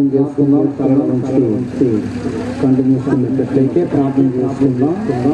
చేసుకుందాం కళ్ళ నుంచి కంటి మూసుకున్నట్లయితే ప్రార్థన చేసుకుందాం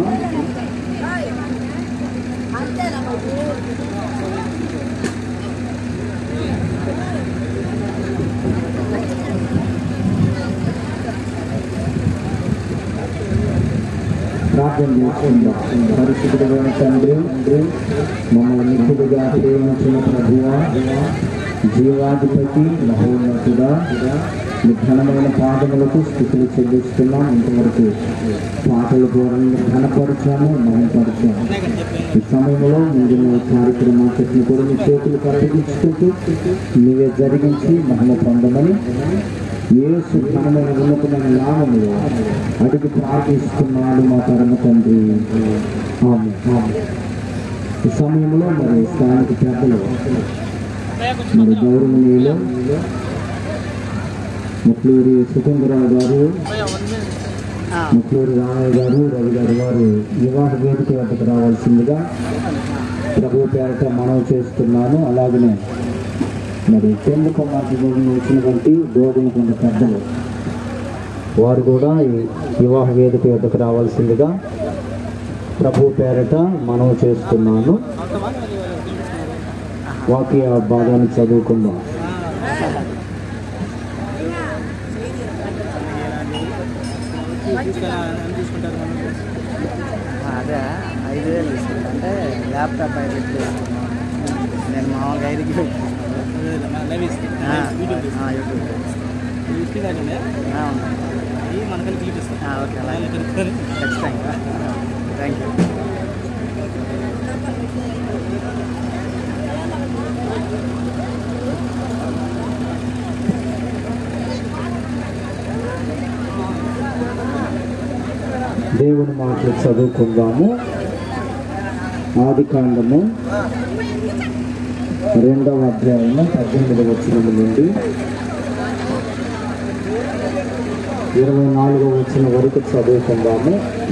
ప్రార్థన చేసుకుందాం పరిశుద్ధమైన తండ్రి మమ్మల్ని నిత్యుడుగా ప్రేమించిన ప్రభువా జీవాధిపతి మహోన్నతుడా మీ ఘనమైన పాదములకు స్థితులు చెల్లిస్తున్నాం ఇంతవరకు పాటల ద్వారా ఘనపరచాము మహపరచాము ఈ సమయంలో మీరు మీ కార్యక్రమాన్ని కూడా మీ చేతులు కప్పించుకుంటూ మీవే జరిగించి మహిమ పొందమని యేసు ఘనమైన ఉన్నతమైన నామములో అడిగి ప్రార్థిస్తున్నాడు మా పరమ తండ్రి ఆమె ఆమె ఈ సమయంలో మరి స్థానిక పెద్దలు మరి గౌరవనీయులు ముట్లూరి సుకుందరావు గారు ముట్లూరి రామయ్య గారు రవి గారు వారు వివాహ వేదిక వద్దకు రావాల్సిందిగా ప్రభు పేరట మనవి చేస్తున్నాను అలాగనే మరి కేంద్ర కుమార్తె వచ్చినటువంటి గోధుమకొండ పెద్దలు వారు కూడా ఈ వివాహ వేదిక వద్దకు రావాల్సిందిగా ప్రభు పేరట మనవి చేస్తున్నాను వాక్య భాగాన్ని చదువుకుందాం అదే ఐదు వేలు తీసుకుంటా అంటే ల్యాప్టాప్ ఐదు వేలు తీసుకున్నాను నేను మామూలుగా ఐదుకి ఆ, ఆ, యూట్యూబ్ ఆ, ఉంది. ఆ, ఓకే అలాగే ఖచ్చితంగా థ్యాంక్ యూ దేవుని మాటలు చదువుకుందాము ఆది కాండము రెండవ అధ్యాయము పద్దెనిమిది వచనము నుండి ఇరవై నాలుగవ వచనం వరకు చదువుకుందాము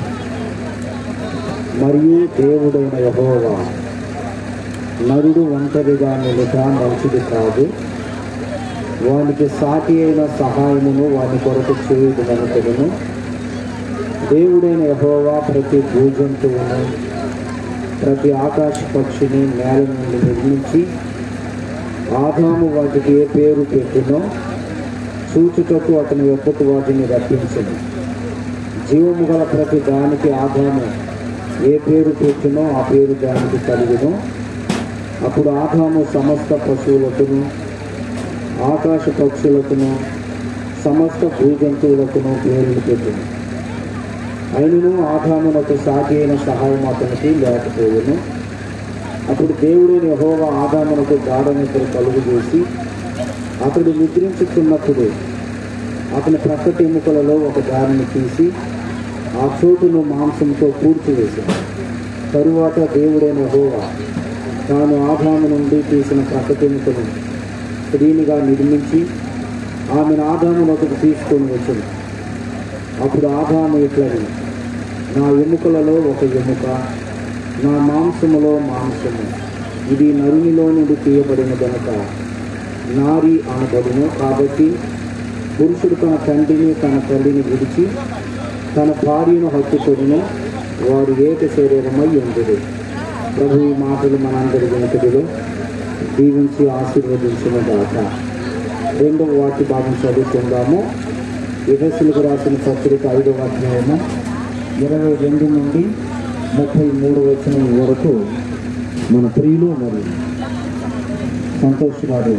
మరియు దేవుడైన యహోవా నరుడు ఒంటరిగా నిలుట మంచిది కాదు వానికి సాటి అయిన సహాయమును వాని కొరకు చేయుదనకును దేవుడైన యహోవా ప్రతి భూజంతువును ప్రతి ఆకాశ పక్షిని నేల నుండి నిర్మించి ఆదాము వాటికి ఏ పేరు పెట్టినో చూచుటకు అతని యొక్కకు వాటిని రప్పించింది జీవము గల ప్రతి దానికి ఆదాము ఏ పేరు పెట్టినో ఆ పేరు దానికి కలిగినో అప్పుడు ఆదాము సమస్త పశువులకును ఆకాశ పక్షులకును సమస్త భూజంతువులకును పేర్లు పెట్టింది అయినను ఆదామునకు సాటి అయిన సహాయం అతనికి లేకపోయాను అప్పుడు దేవుడైన యెహోవా ఆదామునకు గాఢ నిద్ర కలుగు చేసి అతడు నిద్రించుతున్నప్పుడు అతని ప్రక్కటి ఎముకలలో ఒక దారిని తీసి ఆ చోటును మాంసంతో పూడ్చివేశాడు తరువాత దేవుడైన యెహోవా తాను ఆదాము నుండి తీసిన ప్రక్కటి ఎముకను స్త్రీనిగా నిర్మించి ఆమెను ఆదామునకు తీసుకొని వచ్చింది అప్పుడు ఆదాము ఇట్లని నా ఎముకలలో ఒక ఎముక నా మాంసములో మాంసము ఇది నరునిలో నుండి తీయబడిన గనక నారి అనబడును కాబట్టి పురుషుడు తన తండ్రిని తన తల్లిని విడిచి తన భార్యను హత్తుకొనిను వారు ఏక శరీరమై ఉండదు ప్రభు ఈ మాటలు మనందరి వెనుకడిలో దీవించి ఆశీర్వదించిన దాత రెండవ వాక్య భాగం చదువుకుందాము ఎఫెసులకు రాసిన పత్రిక ఐదవ అధ్యాయము ఇరవై రెండు నుండి ముప్పై మూడు వచనం వరకు మన ప్రియులు మరియు సంతోష్ గారు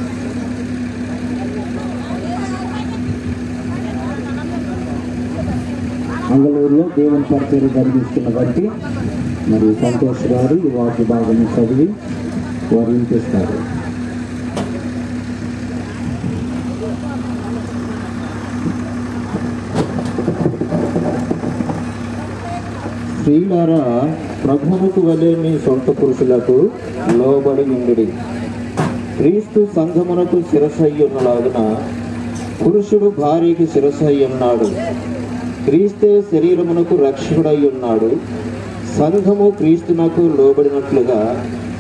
మంగళూరులో దేవుని పరిచయం జరిగిస్తున్న బట్టి మరి సంతోష్ గారు ఈ వాక్య భాగం చదివి వారు వినిపిస్తారు స్త్రీలారా ప్రభువుకు వలె మీ సొంత పురుషులకు లోబడి ఉండుడి క్రీస్తు సంఘమునకు శిరసయ్యున్నలాగున పురుషుడు భార్యకి శిరసయ్యున్నాడు క్రీస్తే శరీరమునకు రక్షకుడై ఉన్నాడు సంఘము క్రీస్తునకు లోబడినట్లుగా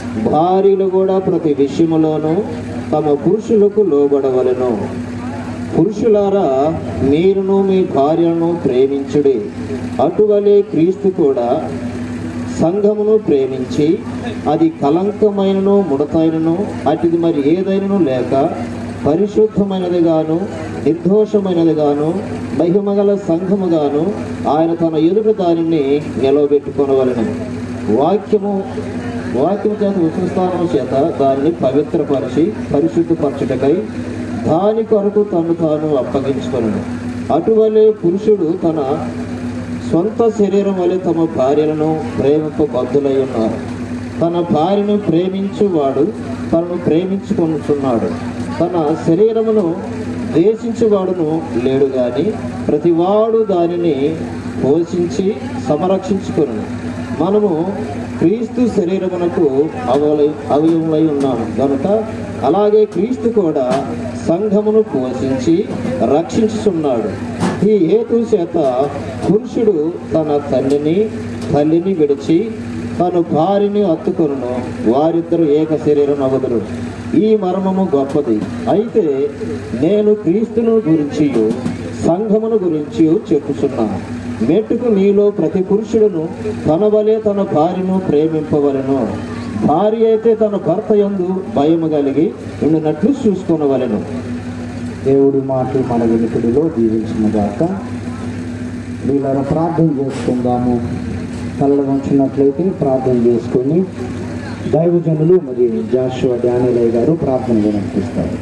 భార్యలు కూడా ప్రతి విషయములోనూ తమ పురుషులకు లోబడవలెను పురుషులారా మీరును మీ భార్యను ప్రేమించుడి అటువలే క్రీస్తు కూడా సంఘమును ప్రేమించి అది కలంకమైనను ముడతైనను అటిది మరి ఏదైనను లేక పరిశుద్ధమైనదిగాను నిర్దోషమైనదిగాను మహిమగల సంఘముగాను ఆయన తన ఎదుట దానిని నిలవబెట్టుకొనవలను వాక్యము వాక్యము చేత ఉత్సస్థానము చేత దానిని పవిత్రపరిచి పరిశుద్ధపరచుటకై దాని కొరకు తను తాను అప్పగించుకొనను అటువలే పురుషుడు తన సొంత శరీరం వలె తమ భార్యలను ప్రేమకు బద్దులై ఉన్నారు తన భార్యను ప్రేమించువాడు తనను ప్రేమించుకుంటున్నాడు తన శరీరమును ద్వేషించువాడును లేడు గాని ప్రతివాడు దానిని పోషించి సంరక్షించుకును మనము క్రీస్తు శరీరమునకు అవలై అవయములై ఉన్నాము కనుక అలాగే క్రీస్తు కూడా సంఘమును పోషించి రక్షించుచున్నాడు ఈ హేతు చేత పురుషుడు తన తండ్రిని తల్లిని విడిచి తన భార్యని హత్తుకొను వారిద్దరు ఏక శరీరం అవదురు ఈ మర్మము గొప్పది అయితే నేను క్రీస్తును గురించి సంఘమును గురించి చెప్పుచున్నాను మెట్టుకు మీలో ప్రతి పురుషుడును తన వలె తన భార్యను ప్రేమింపవలను భార్య అయితే తన భర్త యందు భయము కలిగి ఉండినట్లు చూసుకొనవలెను దేవుడి మాటలు మన వెనుకడిలో దీవించిన గాక వీళ్ళ ప్రార్థన చేసుకుందాము కళ్ళ వంచినట్లయితే ప్రార్థన చేసుకొని దైవజనులు మరి జాషువా డానిలయ్య గారు ప్రార్థన వినిపిస్తారు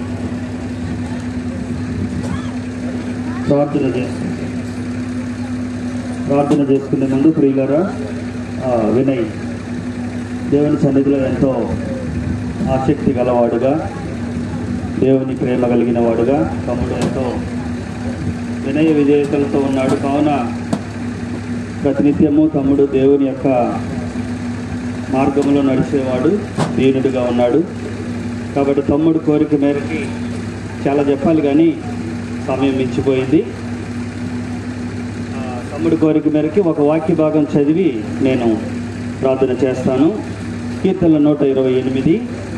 ప్రార్థన చేస్తాం ప్రార్థన చేసుకునే ముందు ప్రియులరా ఆ, వినయ్ దేవుని సన్నిధిలో ఎంతో ఆసక్తి గలవాడుగా దేవుని ప్రేమ కలిగిన వాడుగా తమ్ముడు ఎంతో వినయ విధేయతలతో ఉన్నాడు కావున ప్రతినిత్యము తమ్ముడు దేవుని యొక్క మార్గంలో నడిచేవాడు దీనుడిగా ఉన్నాడు కాబట్టి తమ్ముడు కోరిక మేరకి చాలా చెప్పాలి కానీ సమయం మించిపోయింది ఆ, తమ్ముడి కోరిక మేరకి ఒక వాక్య భాగం చదివి నేను ప్రార్థన చేస్తాను కీర్తనల నూట ఇరవై ఎనిమిది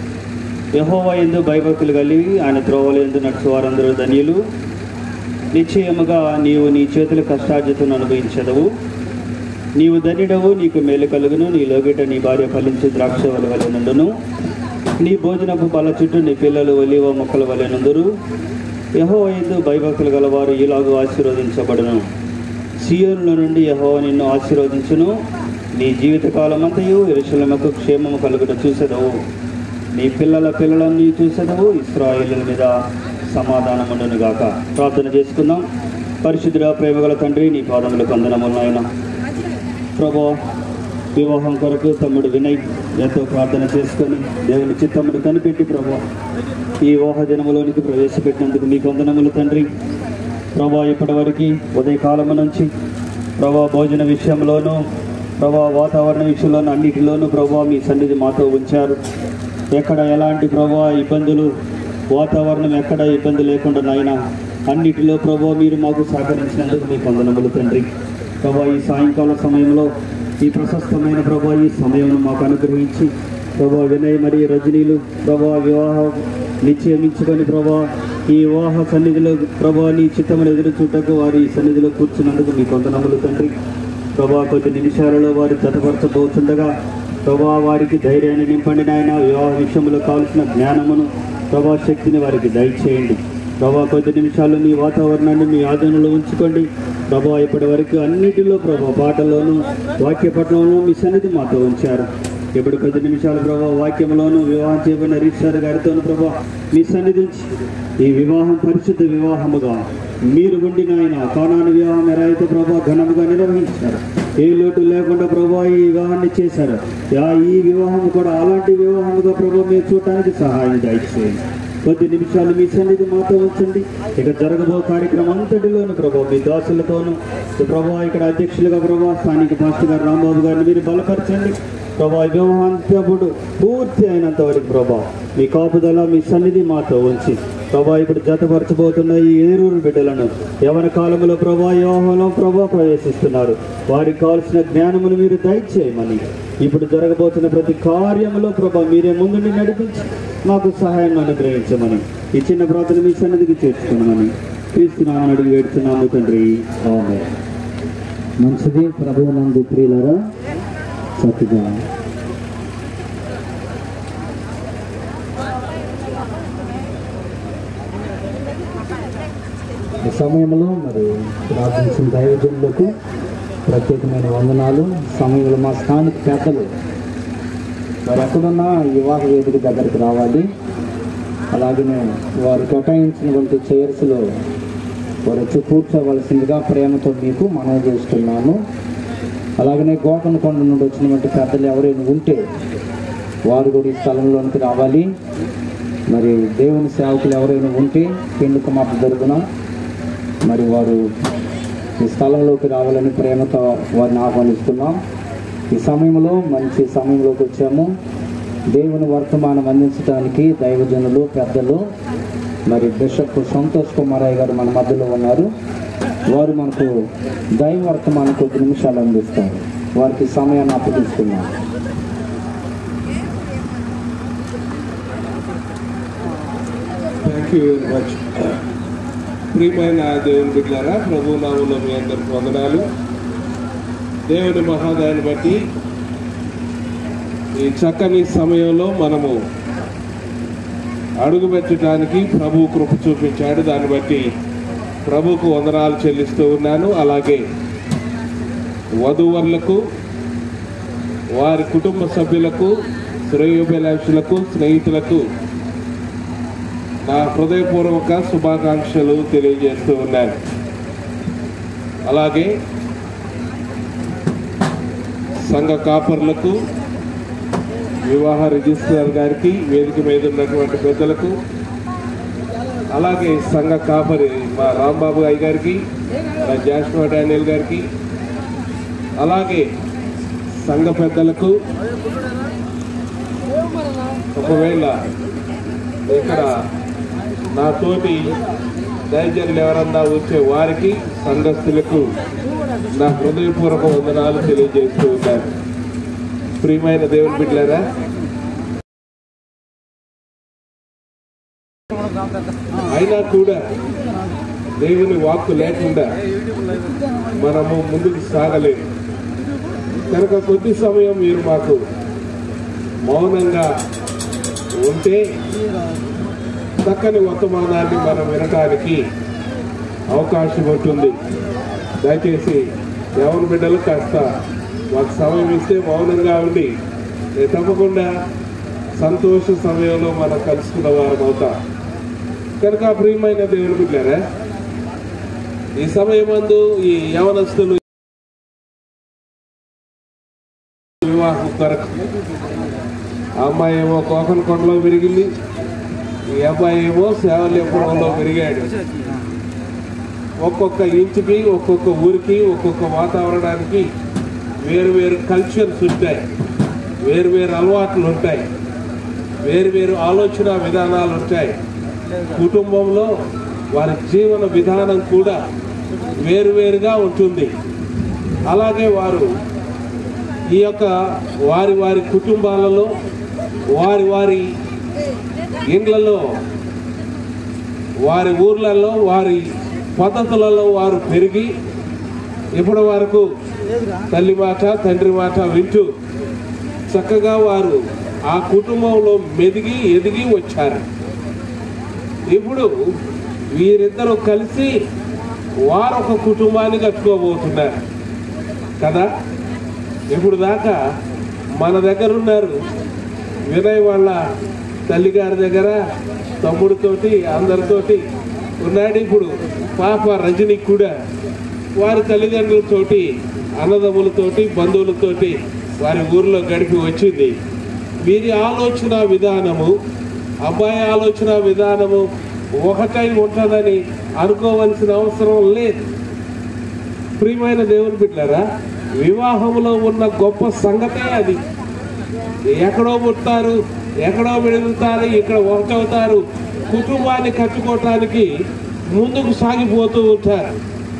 యహోవా ఎందు భయభక్తులు కలిగి ఆయన త్రోవలు ఎందు నడుచు వారందరూ ధన్యులు నిశ్చయముగా నీవు నీ చేతుల కష్టార్జితను అనుభవించదవు నీవు ధన్యుడవు నీకు మేలు కలుగును నీ లోగిట నీ భార్య ఫలించి ద్రాక్ష వలి వలె నుండును నీ భోజనపు బల చుట్టూ నీ పిల్లలు ఒలివ మొక్కల వలె నుందురు యహో ఎందు భయభక్తులు గలవారు ఇలాగూ ఆశీర్వదించబడును సియోనుల నుండి యహో నిన్ను ఆశీర్వదించును నీ జీవితకాలమంతయు ఎరుశలమకు క్షేమము కలుగుట చూసెదవు నీ పిల్లల పిల్లలను నీ చూసెదవు ఇస్రాయేలుల మీద సమాధానముండును గాక ప్రార్థన చేసుకుందాం పరిశుద్ధుడ ప్రేమగల తండ్రి నీ పాదములకు వందనములు నాయన ప్రభా వివాహం కొరకు తమ్ముడు వినయ్ ఎంతో ప్రార్థన చేసుకొని దేవుని చిత్తముడు కనిపెట్టి ప్రభా ఈ వివాహ దినములోనికి ప్రవేశపెట్టినందుకు మీకు వందనములు తండ్రి ప్రభా ఇప్పటివరకు ఉదయకాలము నుంచి ప్రభా భోజన విషయంలోనూ ప్రభా వాతావరణ విషయంలోనూ అన్నిటిలోనూ ప్రభా మీ సన్నిధి మాతో ఉంచారు ఎక్కడ ఎలాంటి ప్రభా ఇబ్బందులు వాతావరణం ఎక్కడ ఇబ్బంది లేకుండా నాయన అన్నిటిలో ప్రభా మీరు మాకు సహకరించినందుకు మీ వందనములు తండ్రి ప్రభా ఈ సాయంకాల సమయంలో ఈ ప్రశస్తమైన ప్రభా ఈ సమయం మాకు అనుగ్రహించి ప్రభా వినయ్ మరియు రజనీలు ప్రభా వివాహం నిశ్చయమించుకొని ప్రభా ఈ వివాహ సన్నిధిలో ప్రభా నీ చిత్తమును ఎదురు చూటకు వారి ఈ సన్నిధిలో కూర్చున్నందుకు మీ కొంతనములు తండ్రి ప్రభా కొద్ది నిమిషాలలో వారు జతపరచబోతుండగా ప్రభా వారికి ధైర్యాన్ని నింపండి నాయన వివాహ విషయంలో కావలసిన జ్ఞానమును ప్రభా శక్తిని వారికి దయచేయండి ప్రభా కొద్ది నిమిషాలు మీ వాతావరణాన్ని మీ ఆధీనంలో ఉంచుకోండి ప్రభా ఇప్పటి వరకు అన్నిటిలో ప్రభా పాటల్లోనూ వాక్య పట్టణంలో మీ సన్నిధి మాతో ఉంచారు ఇప్పుడు కొద్ది నిమిషాలు ప్రభా వాక్యంలోను వివాహం చేయబడిన రిషార్ గారితోను ప్రభా మీ సన్నిధి ఉంచి ఈ వివాహం పరిశుద్ధ వివాహముగా మీరు ఉండి నాయన కానాను వివాహం ఎలా అయితే ప్రభా ఘనముగా నిర్వహించారు ఏ లోటు లేకుండా ప్రభా ఈ వివాహాన్ని చేశారు యా ఈ వివాహం కూడా అలాంటి వివాహముగా ప్రభా మీరు చూడటానికి సహాయం దయచేయండి కొద్ది నిమిషాలు మీ సన్నిధి మాతో ఉంచండి ఇక జరగబో కార్యక్రమం అంతటిలోను ప్రభా మీ దాసులతోనూ ప్రభా ఇక్కడ అధ్యక్షులుగా ప్రభా స్థానిక పాస్టర్ గారు రాంబాబు గారిని మీరు బలపరచండి ప్రభా ఈ వివాహాంతపుడు పూర్తి అయినంత వరకు ప్రభా మీ కాపుదల మీ సన్నిధి మాతో ఉంచి ప్రభా ఇప్పుడు జతపరచబోతున్న ఈ ఏరూరు బిడ్డలను యవన కాలంలో ప్రభా యోహంలో ప్రభా ప్రవేశిస్తున్నారు వారికి కావాల్సిన జ్ఞానమును మీరు దయచేయమని ఇప్పుడు జరగబోతున్న ప్రతి కార్యములో ప్రభా మీరే ముందుండి నడిపించి మాకు సహాయం అనుగ్రహించమని ఈ చిన్న ప్రార్థన మీ సన్నిధికి చేర్చుకున్నామని క్రీస్తునామని అడిగి వేడుతున్నాము తండ్రి ఆమె మంచిది ప్రభువు నందు ప్రియులరా చక్కగా ఈ సమయంలో మరి ప్రార్థించిన దైవజనులకు ప్రత్యేకమైన వందనాలు సమయంలో మా స్థానిక పెద్దలు వారు ఎక్కడున్నా వివాహ వేదిక దగ్గరికి రావాలి అలాగనే వారు కేటాయించినటువంటి చైర్స్లో వారు వచ్చి కూర్చోవలసిందిగా ప్రేమతో మీకు మనవి చేస్తున్నాను అలాగనే గోకన కొండ నుండి వచ్చినటువంటి పెద్దలు ఎవరైనా ఉంటే వారు కూడా ఈ స్థలంలోనికి రావాలి మరి దేవుని సేవకులు ఎవరైనా ఉంటే పెండుక మాప జరుగున మరి వారు ఈ స్థలంలోకి రావాలని ప్రేమతో వారిని ఆహ్వానిస్తున్నాం ఈ సమయంలో మంచి సమయంలోకి వచ్చాము దేవుని వర్తమానం అందించడానికి దైవజనులు పెద్దలు మరి బిషప్ సంతోష్ కుమారయ్య గారు మన మధ్యలో ఉన్నారు వారు మనకు దైవ వర్తమానం కొద్ది నిమిషాలు అందిస్తారు వారికి సమయాన్ని అప్పగిస్తున్నాం థ్యాంక్ యూ వెరీ మచ్ ప్రియమైన దేవుని బిడ్డారా ప్రభు నామంలో మీ అందరికి వందనాలు దేవుని మహాదాయాన్ని బట్టి ఈ చక్కని సమయంలో మనము అడుగు పెట్టడానికి ప్రభు కృప చూపించాడు దాన్ని బట్టి ప్రభుకు వందనాలు చెల్లిస్తూ ఉన్నాను అలాగే వధూవరులకు వారి కుటుంబ సభ్యులకు శ్రేయోభిలాషులకు స్నేహితులకు నా హృదయపూర్వక శుభాకాంక్షలు తెలియజేస్తూ ఉన్నాను అలాగే సంఘ కాపర్లకు వివాహ రిజిస్ట్రార్ గారికి వేదిక మీద ఉన్నటువంటి పెద్దలకు అలాగే సంఘ కాపరి మా రాంబాబు అయ్య గారికి మా జాస్వా డానియల్ గారికి అలాగే సంఘ పెద్దలకు ఒకవేళ ఇక్కడ నా తోటి దైర్యాలు ఎవరన్నా వచ్చే వారికి సంఘస్థులకు నా హృదయపూర్వక వందనాలు తెలియజేస్తూ ఉన్నాను ప్రియమైన దేవుని బిడ్డలారా అయినా కూడా దేవుని వాక్కు లేకుండా మనము ముందుకు సాగలేము కనుక కొద్ది సమయం మీరు మాకు మౌనంగా ఉంటే చక్కని వర్తమానాన్ని మనం వినటానికి అవకాశం ఉంటుంది దయచేసి ఎవరి బిడ్డలు కాస్త మాకు సమయం ఇస్తే మౌనంగా ఉండి నేను తప్పకుండా సంతోష సమయంలో మనం కలుసుకున్న వారం అవుతాం కనుక ప్రియమైన దేవుని బిడ్డారా ఈ సమయమందు ఈ యవనస్తులు వివాహం కొరకు ఆ అమ్మాయి ఏమో కోకన కొండలో పెరిగింది ఈ అబ్బాయి ఏమో సేవలిపురంలో పెరిగాడు ఒక్కొక్క ఇంచుకి ఒక్కొక్క ఊరికి ఒక్కొక్క వాతావరణానికి వేరు వేరు కల్చర్స్ ఉంటాయి వేరు వేరు అలవాట్లు ఉంటాయి వేరు వేరు ఆలోచన విధానాలు ఉంటాయి కుటుంబంలో వారి జీవన విధానం కూడా వేరువేరుగా ఉంటుంది అలాగే వారు ఈ యొక్క వారి వారి కుటుంబాలలో వారి వారి ఇండ్లలో వారి ఊర్లలో వారి పద్ధతులలో వారు పెరిగి ఇప్పటి వరకు తల్లి మాట తండ్రి మాట వింటూ చక్కగా వారు ఆ కుటుంబంలో మెదిగి ఎదిగి వచ్చారు ఇప్పుడు వీరిద్దరూ కలిసి వారు ఒక కుటుంబాన్ని కట్టుకోబోతున్నారు కదా ఇప్పుడు దాకా మన దగ్గర ఉన్నారు వినయ్ వాళ్ళ తల్లిగారి దగ్గర తమ్ముడితోటి అందరితోటి ఉన్నాడు ఇప్పుడు పాప రజని కూడా వారి తల్లిదండ్రులతోటి అన్నదమ్ములతోటి బంధువులతోటి వారి ఊర్లో గడిపి వచ్చింది వీరి ఆలోచన విధానము అబ్బాయి ఆలోచన విధానము ఒకటై ఉంటుందని అనుకోవలసిన అవసరం లేదు ప్రియమైన దేవుని బిడ్డలారా వివాహంలో ఉన్న గొప్ప సంగతే అది ఎక్కడో పుట్టారు ఎక్కడో వెళుతారు ఇక్కడ ఒకటవుతారు కుటుంబాన్ని కట్టుకోవటానికి ముందుకు సాగిపోతూ ఉంటారు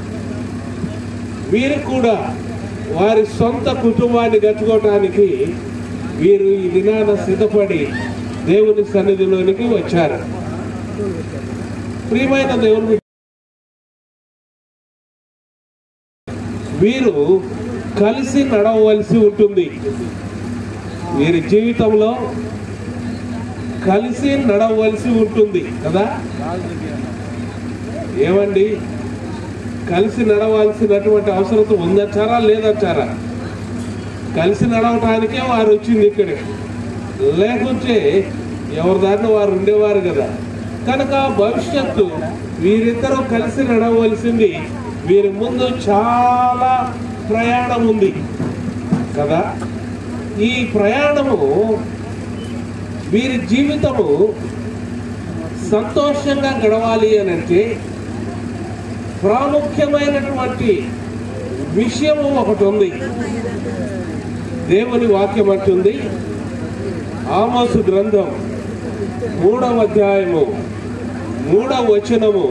వీరు కూడా వారి సొంత కుటుంబాన్ని కట్టుకోవటానికి వీరు ఈ దినాన సిద్ధపడి దేవుని సన్నిధిలోనికి వచ్చారు ప్రియమైన దేవుని వీరు కలిసి నడవలసి ఉంటుంది వీరి జీవితంలో కలిసి నడవలసి ఉంటుంది కదా ఏమండి కలిసి నడవాల్సినటువంటి అవసరం ఉందంటారా లేదంటారా కలిసి నడవటానికే వారు వచ్చింది ఇక్కడికి లేకుంటే ఎవరి దారిని వారు ఉండేవారు కదా కనుక భవిష్యత్తు వీరిద్దరూ కలిసి నడవలసింది వీరి ముందు చాలా ప్రయాణం ఉంది కదా ఈ ప్రయాణము వీరి జీవితము సంతోషంగా గడవాలి అని అంటే ప్రాముఖ్యమైనటువంటి విషయము ఒకటి ఉంది దేవుని వాక్యం అంటుంది ఆమోసు గ్రంథం మూడవ అధ్యాయము మూడవ వచనము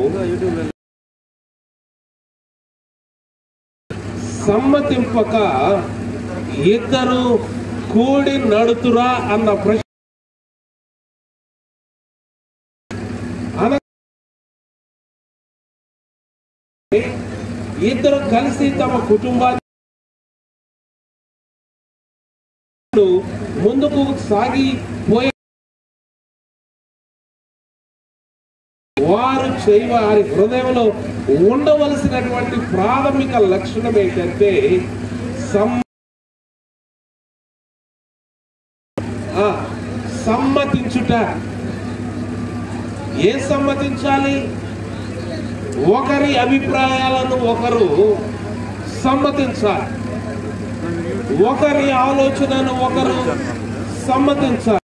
సమ్మతింపక ఇద్దరు కూడి నడుతురా అన్న ప్రశ్న అన- ఇద్దరు కలిసి తమ కుటుంబాన్ని ముందుకు సాగిపోయే వారు చేయ వారి హృదయంలో ఉండవలసినటువంటి ప్రాథమిక లక్షణం ఏంటంటే సమ్ ఆ, సమ్మతించుట ఏ సమ్మతించాలి ఒకరి అభిప్రాయాలను ఒకరు సమ్మతించాలి ఒకరి ఆలోచనను ఒకరు సమ్మతించాలి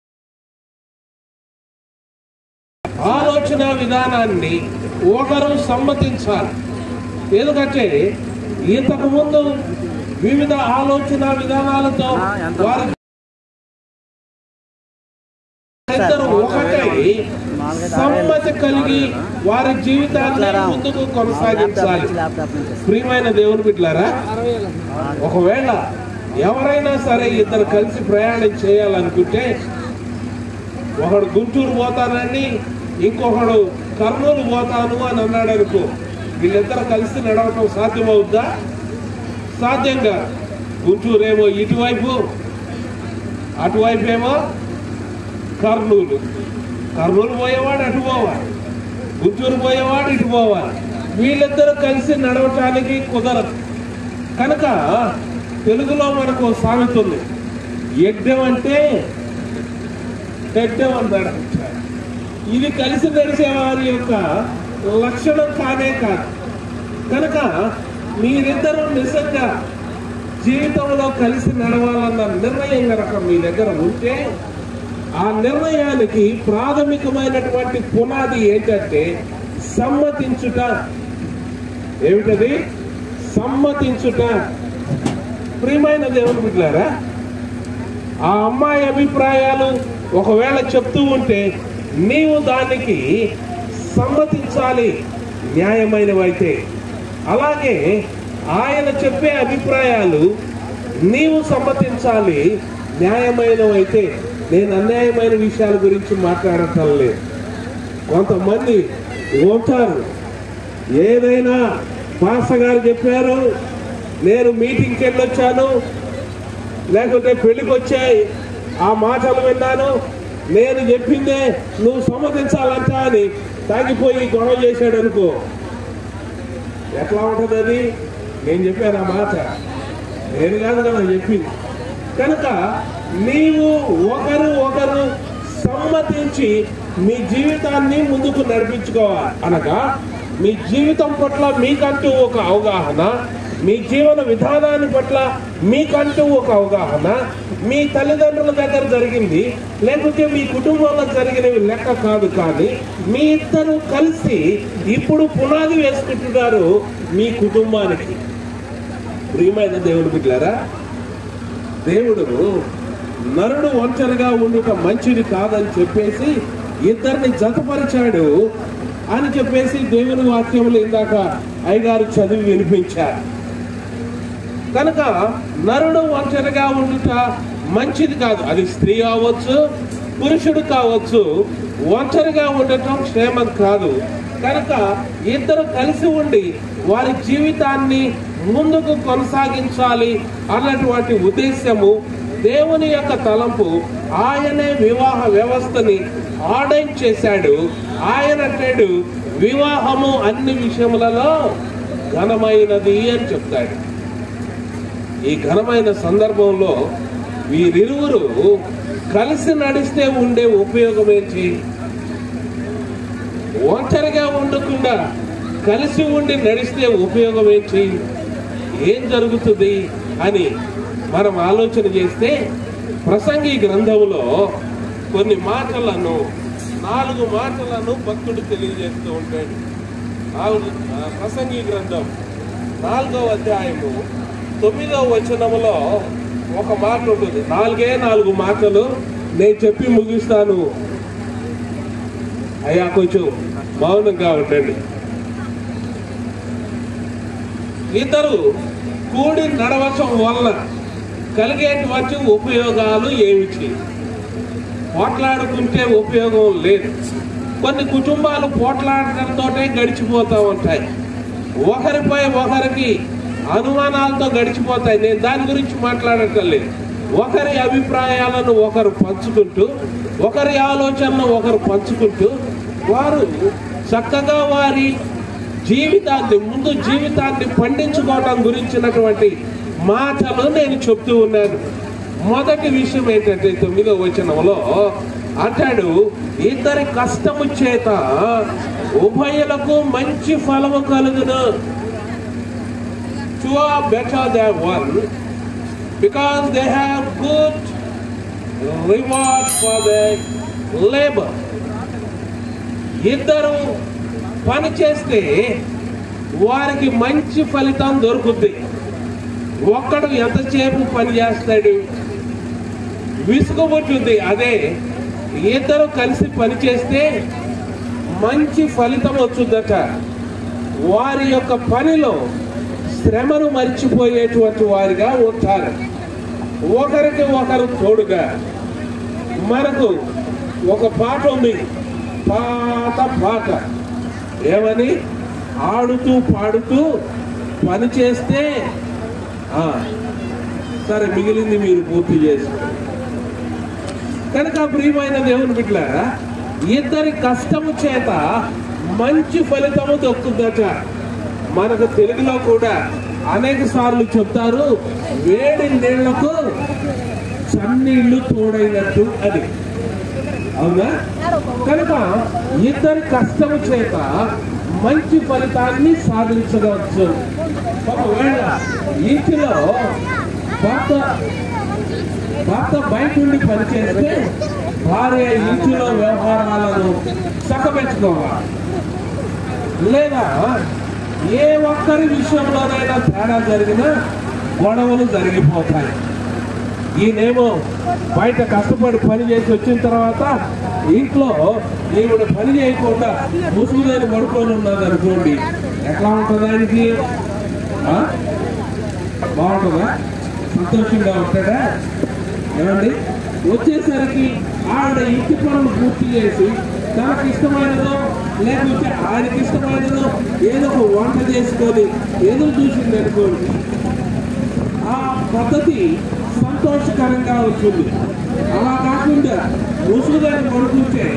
ఆలోచన విధానాన్ని ఒకరు సమ్మతించాలి ఎందుకంటే ఇంతకు ముందు వివిధ ఆలోచన విధానాలతో వారు ఇద్దరు ఒకటై సమ్మతి కలిగి వారి జీవితాన్ని ముందుకు కొనసాగించాలి ల్యాప్టాప్ నుంచి ప్రియమైన దేవుని బిడ్డలారా ఒకవేళ ఎవరైనా సరే ఇద్దరు కలిసి ప్రయాణం చేయాలనుకుంటే ఒకడు గుంటూరు పోతానని ఇంకొకడు కర్నూలు పోతాను అని అన్నాడు అనుకో వీళ్ళిద్దరు కలిసి నడవటం సాధ్యమవుద్దా సాధ్యంగా గుంటూరు ఏమో ఇటువైపు అటువైపు ఏమో కర్నూలు కర్నూలు పోయేవాడు అటు పోవాలి గుంటూరు పోయేవాడు ఇటు పోవాలి వీళ్ళిద్దరూ కలిసి నడవటానికి కుదరదు కనుక తెలుగులో మనకు ఓ సామెత ఉంది ఎడ్డం అంటే ఎడ్డం అన్నాడు ఇది కలిసి నడిచే వారి యొక్క లక్షణం కానే కాదు కనుక మీరిద్దరూ నిజంగా జీవితంలో కలిసి నడవాలన్న నిర్ణయం కనుక మీ దగ్గర ఉంటే ఆ నిర్ణయానికి ప్రాథమికమైనటువంటి పునాది ఏంటంటే సమ్మతించుట ఏమిటది సమ్మతించుట ప్రియమైన దేవుని బిడ్డారా ఆ అమ్మాయి అభిప్రాయాలు ఒకవేళ చెప్తూ ఉంటే నీవు దానికి సమ్మతించాలి న్యాయమైనవైతే అలాగే ఆయన చెప్పే అభిప్రాయాలు నీవు సమ్మతించాలి న్యాయమైనవైతే నేను అన్యాయమైన విషయాల గురించి మాట్లాడటం లేదు కొంతమంది ఉంటారు ఏదైనా పాస్టర్ గారు చెప్పారు నేను మీటింగ్కి వెళ్ళొచ్చాను లేకుంటే పెళ్లికి వచ్చాయి ఆ మాటలు విన్నాను నేను చెప్పిందే నువ్వు సమ్మతించాలంట అని తాగిపోయి గొడవ చేశాడు అనుకో ఎట్లా ఉంటుంది అది నేను చెప్పాను ఆ మాట నేను కాదు కదా చెప్పింది కనుక నీవు ఒకరు ఒకరు సమ్మతించి మీ జీవితాన్ని ముందుకు నడిపించుకోవాలి అనగా మీ జీవితం పట్ల మీకంటూ ఒక అవగాహన మీ జీవన విధానాన్ని పట్ల మీకంటూ ఒక అవగాహన మీ తల్లిదండ్రుల దగ్గర జరిగింది లేకపోతే మీ కుటుంబంలో జరిగినవి లెక్క కాదు కానీ మీ ఇద్దరు కలిసి ఇప్పుడు పునాది వేసుకుంటున్నారు మీ కుటుంబానికి ప్రియమైన దేవుడు బిడ్డారా దేవుడు నరుడు ఒంటరిగా ఉండుట మంచిది కాదని చెప్పేసి ఇద్దరిని జతపరిచాడు అని చెప్పేసి దేవుని వాక్యములు ఇందాక అయ్యగారు చదివి వినిపించారు కనుక నరుడు ఒంటరిగా ఉండుట మంచిది కాదు అది స్త్రీ కావచ్చు పురుషుడు కావచ్చు ఒంటరిగా ఉండటం క్షేమం కాదు కనుక ఇద్దరు కలిసి ఉండి వారి జీవితాన్ని ముందుకు కొనసాగించాలి అన్నటువంటి ఉద్దేశము దేవుని యొక్క తలంపు ఆయనే వివాహ వ్యవస్థని ఆర్డైన్ చేశాడు ఆయన అంటాడు వివాహము అన్ని విషయములలో ఘనమైనది అని చెప్తాడు ఈ ఘనమైన సందర్భంలో వీరిరువురు కలిసి నడిస్తే ఉండే ఉపయోగం ఏంటి ఒంటరిగా ఉండకుండా కలిసి ఉండి నడిస్తే ఉపయోగం ఏంటి ఏం జరుగుతుంది అని మనం ఆలోచన చేస్తే ప్రసంగి గ్రంథంలో కొన్ని మాటలను నాలుగు మాటలను భక్తుడు తెలియజేస్తూ ఉంటాడు నాలుగు ఆ, ప్రసంగి గ్రంథం నాలుగవ అధ్యాయము తొమ్మిదవ వచనములో ఒక మాట ఉంటుంది నాలుగే నాలుగు మాటలు నేను చెప్పి ముగిస్తాను అయ్యా కొంచెం మౌనంగా ఉండండి ఇద్దరు కూడి నడవచం వలన కలిగేటువంటి ఉపయోగాలు ఏమిటి పోట్లాడుకుంటే ఉపయోగం లేదు కొన్ని కుటుంబాలు పోట్లాడటంతో గడిచిపోతూ ఉంటాయి ఒకరిపై ఒకరికి అనుమానాలతో గడిచిపోతాయి నేను దాని గురించి మాట్లాడటం లేదు ఒకరి అభిప్రాయాలను ఒకరు పంచుకుంటూ ఒకరి ఆలోచనను ఒకరు పంచుకుంటూ వారు చక్కగా వారి జీవితాన్ని ముందు జీవితాన్ని పండించుకోవడం గురించినటువంటి మాటలు నేను చెప్తూ ఉన్నాను మొదటి విషయం ఏంటంటే తొమ్మిదో వచనంలో అంటాడు ఇద్దరి కష్టము చేత ఉభయులకు మంచి ఫలము కలుగును two are better than one because they have good reward for their labor. ఇద్దరు పని చేస్తే వారికి మంచి ఫలితం దొరుకుద్ది ఒక్కడు ఎంతసేపు పని చేస్తాడు విసుగుబుట్టుంది అదే ఇద్దరు కలిసి పని చేస్తే మంచి ఫలితం వచ్చుద్దట వారి యొక్క పనిలో శ్రమను మర్చిపోయేటువంటి వారిగా ఉంటారు ఒకరికి ఒకరు తోడుగా మనకు ఒక పాట ఉంది పాత పాట ఏమని ఆడుతూ పాడుతూ పని చేస్తే ఆ, సరే మిగిలింది మీరు పూర్తి చేసుకోండి కనుక ప్రియమైన దేవుని బిడ్డ ఇద్దరి కష్టము చేత మంచి ఫలితము దొక్కుదట మనకు తెలుగులో కూడా అనేక సార్లు చెప్తారు వేడి నీళ్లకు చన్నీళ్లు తోడైనట్టు అని అవునా కనుక ఇద్దరి కష్టము చేత మంచి ఫలితాన్ని సాధించవచ్చు ఒకవేళ ఇంటిలో భర్త భర్త బయట నుండి పనిచేస్తే భార్య ఇంటిలో వ్యవహారాలను చక్కబెట్టుకోవాలి లేదా ఏ ఒక్కరి విషయంలోనైనా తేడా జరిగినా గొడవలు జరిగిపోతాయి ఈయనేమో బయట కష్టపడి పని చేసి వచ్చిన తర్వాత ఇంట్లో ఈవిడ పని చేయకుండా ముసుగుదని పడుకొని ఉన్నది అనుకోండి ఎట్లా ఉంటుంది ఆయనకి ఆ? బాగుంటుందా సంతోషంగా ఉంటాడా ఏమండి వచ్చేసరికి ఆవిడ ఇంటి పనులు పూర్తి చేసి తనకి ఇష్టమైనదో లేకపోతే ఆయనకి ఇష్టమైనదో ఏదో ఒక వంట చేసుకొని ఎదురు చూసింది అనుకోండి ఆ పద్ధతి సంతోషకరంగా ఉంటుంది అలా కాకుండా ముసుగుదాన్ని పడుకుంటే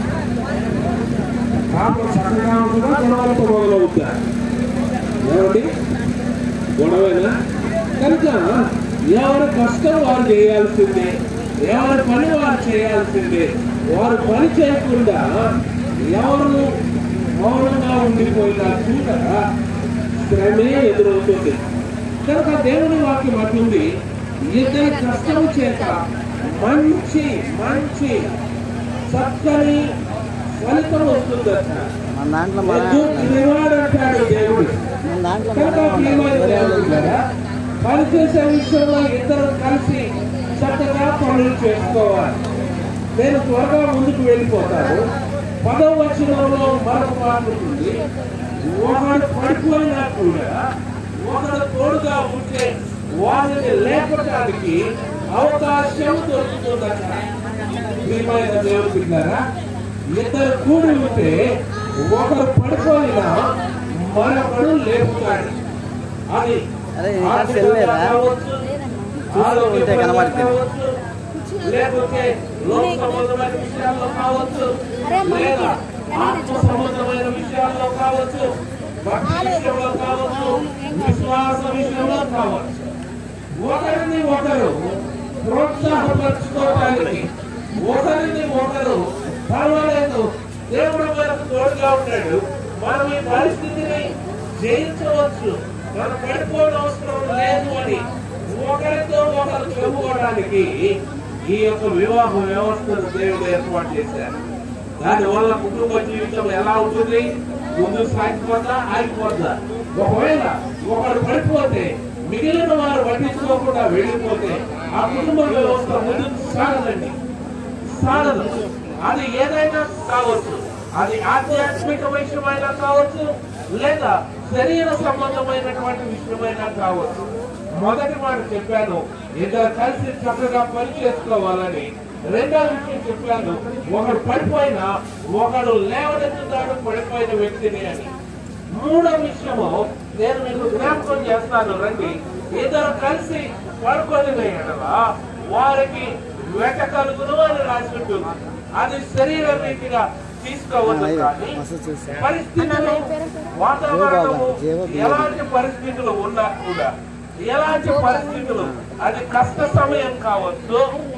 పాపం చక్కగా ఉంటుందా గొడవలతో మొదలవుతా ఏమండి గొడవేనా కనుక ఎవరి కష్టం వారు చేయాల్సిందే ఎవరి పని వారు చేయాల్సిందే వారు పని చేయకుండా ఎవరు మౌనంగా ఉండిపోయినా కూడా శ్రమే ఎదురవుతుంది కనుక దేవుని వాక్యం అట్లుంది ఇద్దరి కష్టం చేత మంచి మంచి చక్కని ఫలితం వస్తుందట మన దాంట్లో మన గుడ్ రివార్డ్ అంటాడు దేవుడు మన దాంట్లో కనుక ప్రియమైన దేవుడు బిడ్డలారా, పనిచేసే విషయంలో ఇద్దరు కలిసి చక్కగా పనులు చేసుకోవాలి నేను త్వరగా ముందుకు వెళ్ళిపోతాను పదవ వచనంలో మరొక మాట ఉంటుంది ఒకడు పడిపోయినా కూడా ఒకడు తోడుగా ఉంటే వారిని లేపడానికి అవకాశం దొరుకుతుందట ప్రియమైన దేవుడు బిడ్డారా ఇద్దరు కూడి ఉంటే ఒకరు పడిపోయినా మరొకడు లేపుతాడు అది అరే ఇంకా ఆర్థికంగా సెల్లేరా కావచ్చు, చూస్తూ ఉంటే ఆరోగ్యపరంగా కనబడుతుంది. కావచ్చు, లేకపోతే లోక సంబంధమైన విషయాల్లో కావచ్చు లేదా ఆత్మ సంబంధమైన విషయాల్లో కావచ్చు భక్తి విషయంలో కావచ్చు విశ్వాస విషయంలో కావచ్చు ఒకరిని ఒకరు ప్రోత్సాహపరచుకోవడానికి ఒకరిని ఒకరు పర్వాలేదు దేవుడు మనకు తోడుగా ఉంటాడు మనం ఈ పరిస్థితిని జయించవచ్చు మనం పడిపోవడం అవసరం లేదు అని ఒకరితో ఒకరు చెప్పుకోవడానికి ఈ యొక్క వివాహ వ్యవస్థను దేవుడు ఏర్పాటు చేశారు దానివల్ల కుటుంబ జీవితం ఎలా ఉంటుంది ముందు సాగిపోతా ఆగిపోతా ఒకవేళ ఒకడు పడిపోతే మిగిలిన వారు పట్టించుకోకుండా వెళ్ళిపోతే ఆ కుటుంబ వ్యవస్థ ముందుకు సాగదండి సాగదు అది ఏదైనా కావచ్చు అది ఆధ్యాత్మిక విషయమైనా కావచ్చు లేదా శరీర సంబంధమైనటువంటి విషయమైనా కావచ్చు మొదటి మాట చెప్పాను ఇద్దరు కలిసి చక్కగా పని చేసుకోవాలని రెండో విషయం చెప్పాను ఒకడు పడిపోయినా ఒకడు లేవనెత్తుతాడు పడిపోయిన వ్యక్తిని అని మూడో విషయము నేను మీకు జ్ఞాపకం చేస్తాను రండి ఇద్దరు కలిసి పడుకొని ఎడలా వారికి వెట కలుగును అని రాసి ఉంటుంది అది శరీర రీతిగా తీసుకోవద్దు కానీ పరిస్థితులు వాతావరణము ఎలాంటి పరిస్థితులు ఉన్నా కూడా ఎలాంటి పరిస్థితులు అది కష్ట సమయం కావచ్చు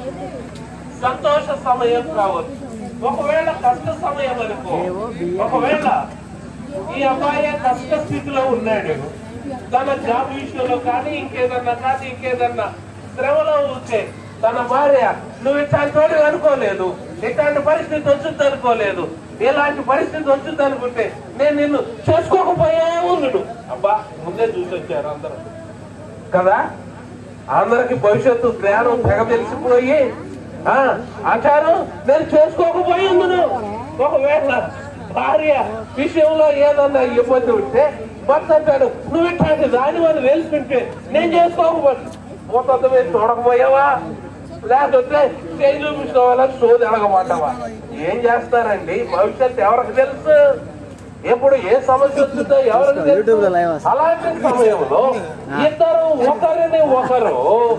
సంతోష సమయం కావచ్చు ఒకవేళ కష్ట సమయం అనుకో ఒకవేళ ఈ అబ్బాయి కష్ట స్థితిలో ఉన్నాడు తన జాబ్ విషయంలో కానీ ఇంకేదన్నా కానీ ఇంకేదన్నా శ్రమలో ఉంటే తన భార్య నువ్వు ఇట్లాంటి వాడు అనుకోలేదు ఇట్లాంటి పరిస్థితి వచ్చింది అనుకోలేదు ఇలాంటి పరిస్థితి వచ్చింది అనుకుంటే నేను నిన్ను చేసుకోకపోయా ఉన్నాడు అబ్బా ముందే చూసి వచ్చారు అందరూ కదా అందరికి భవిష్యత్తు జ్ఞానం తెగ తెలిసిపోయి ఆ, ఆచారం నేను చేసుకోకపోయి ఉందును ఒకవేళ భార్య విషయంలో ఏదన్నా ఇబ్బంది ఉంటే భర్త అంటాడు నువ్వు ఇట్లాంటి దాని వాళ్ళు తెలుసుకుంటే నేను చేసుకోకపోతే మొత్తం మీద చూడకపోయావా లేకపోతే చేయి చూపించుకోవాలా సోది అడగమంటావా ఏం చేస్తారండి భవిష్యత్తు ఎవరికి తెలుసు ఎప్పుడు ఏ సమస్య వచ్చిందో ఎవరికి YouTube లో live తెలుసు వస్తుంది. అలాంటి సమయంలో ఇద్దరు ఒకరిని ఒకరు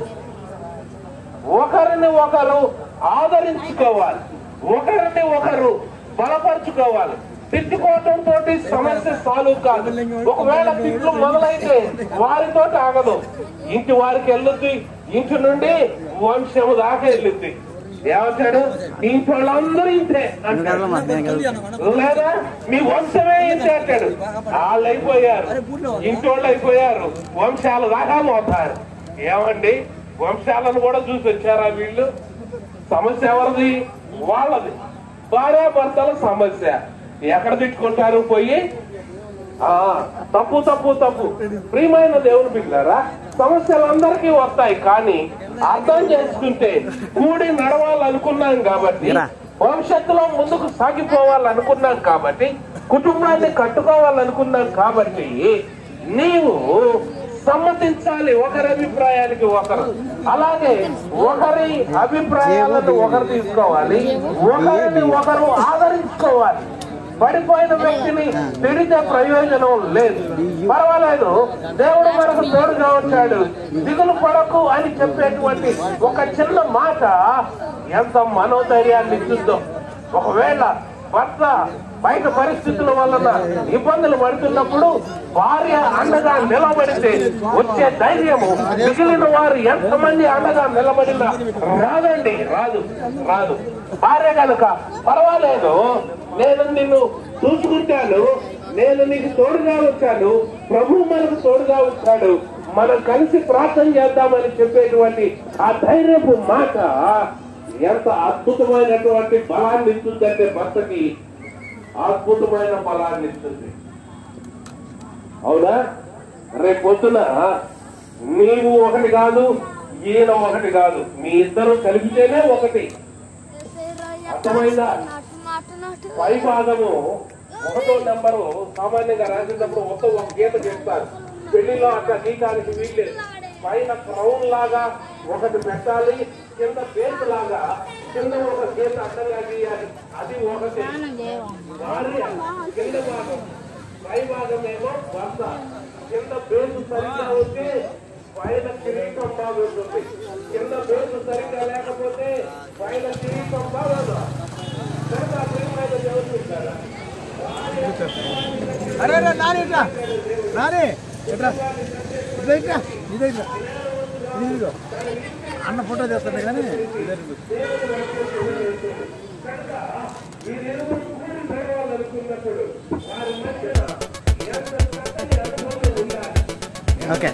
ఒకరిని ఒకరు ఆదరించుకోవాలి ఒకరిని ఒకరు బలపరుచుకోవాలి తిట్టుకోవటం తోటి సమస్య సాల్వ్ కాదు ఒకవేళ తిట్లు మొదలైతే వారితో ఆగదు ఇంటి వారికి వెళ్ళుద్ది ఇంటి నుండి వంశము దాకా వెళ్ళుద్ది ఏమంటాడు ఇంటి వాళ్ళందరూ ఇంతే అంటాడు లేదా మీ వంశమే ఇంతే అంటాడు వాళ్ళు అయిపోయారు ఇంటోళ్ళు అయిపోయారు వంశాలు దాకా మోతారు ఏమండి వంశాలను కూడా చూసి వచ్చారా వీళ్ళు సమస్య ఎవరిది వాళ్ళది భార్యాభర్తల సమస్య ఎక్కడ తిట్టుకుంటారు పోయి ఆ తప్పు తప్పు తప్పు ప్రియమైన దేవుని బిడ్డారా సమస్యలు అందరికీ వస్తాయి కానీ అర్థం చేసుకుంటే కూడి నడవాలనుకున్నాం కాబట్టి భవిష్యత్తులో ముందుకు సాగిపోవాలనుకున్నాం కాబట్టి కుటుంబాన్ని కట్టుకోవాలనుకున్నాం కాబట్టి నీవు సమ్మతించాలి ఒకరి అభిప్రాయానికి ఒకరు అలాగే ఒకరి అభిప్రాయాలను ఒకరు తీసుకోవాలి ఒకరిని ఒకరు ఆదరించుకోవాలి పడిపోయిన వ్యక్తిని తిడితే ప్రయోజనం లేదు పర్వాలేదు దేవుడు మనకు తోడుగా వచ్చాడు దిగులు పడకు అని చెప్పేటువంటి ఒక చిన్న మాట ఎంత మనోధైర్యాన్ని ఇస్తుందో ఒకవేళ భర్త బయట పరిస్థితుల వలన ఇబ్బందులు పడుతున్నప్పుడు భార్య అండగా నిలబడితే వచ్చే ధైర్యము మిగిలిన వారు ఎంతమంది అండగా నిలబడినా రాదండి రాదు రాదు భార్య కనుక పర్వాలేదు నేను నిన్ను చూసుకుంటాను నేను నీకు తోడుగా వచ్చాను ప్రభు మనకు తోడుగా వచ్చాడు మనం కలిసి ప్రార్థన చేద్దామని చెప్పేటువంటి ఆ ధైర్యపు మాట ఎంత అద్భుతమైనటువంటి బలాన్ని ఇస్తుందంటే భర్తకి అద్భుతమైన బలాన్ని ఇస్తుంది అవునా రేపు పొద్దున నీవు ఒకటి కాదు ఈయన ఒకటి కాదు మీ ఇద్దరు కలిపితేనే ఒకటి అర్థమైందా పై భాగము ఒకటో నెంబరు సామాన్యంగా రాసేటప్పుడు మొత్తం ఒక గీత చెప్తారు పెళ్లిలో అట్లా గీయడానికి వీల్లేదు పైన క్రౌన్ లాగా ఒకటి పెట్టాలి కింద బేస్ లాగా కింద ఒక గీత అడ్డంగా గీయాలి అది ఒకటి భార్య కింద భాగం పై భాగం ఏమో భర్త కింద బేసు సరిగ్గా ఉంటే పైన కిరీటం బాగుంటుంది కింద బేసు సరిగ్గా లేకపోతే పైన కిరీటం బాగోదు కనుక ఆ ప్రియమైన దేవుడు చూస్తారా అరే అరే నాని ఇట్లా నాని ఇట్లా ఇట్లా ఇట్లా ఇదే ఇట్లా ఇది ఇదిగో అన్న ఫోటో చేస్తాను కానీ ఇదే ఇదిగో. వీరిరువురు కూడి నడవాలనుకున్నప్పుడు వారి మధ్యన ఎంత చక్కని అనుభవం ఉండాలి ఓకే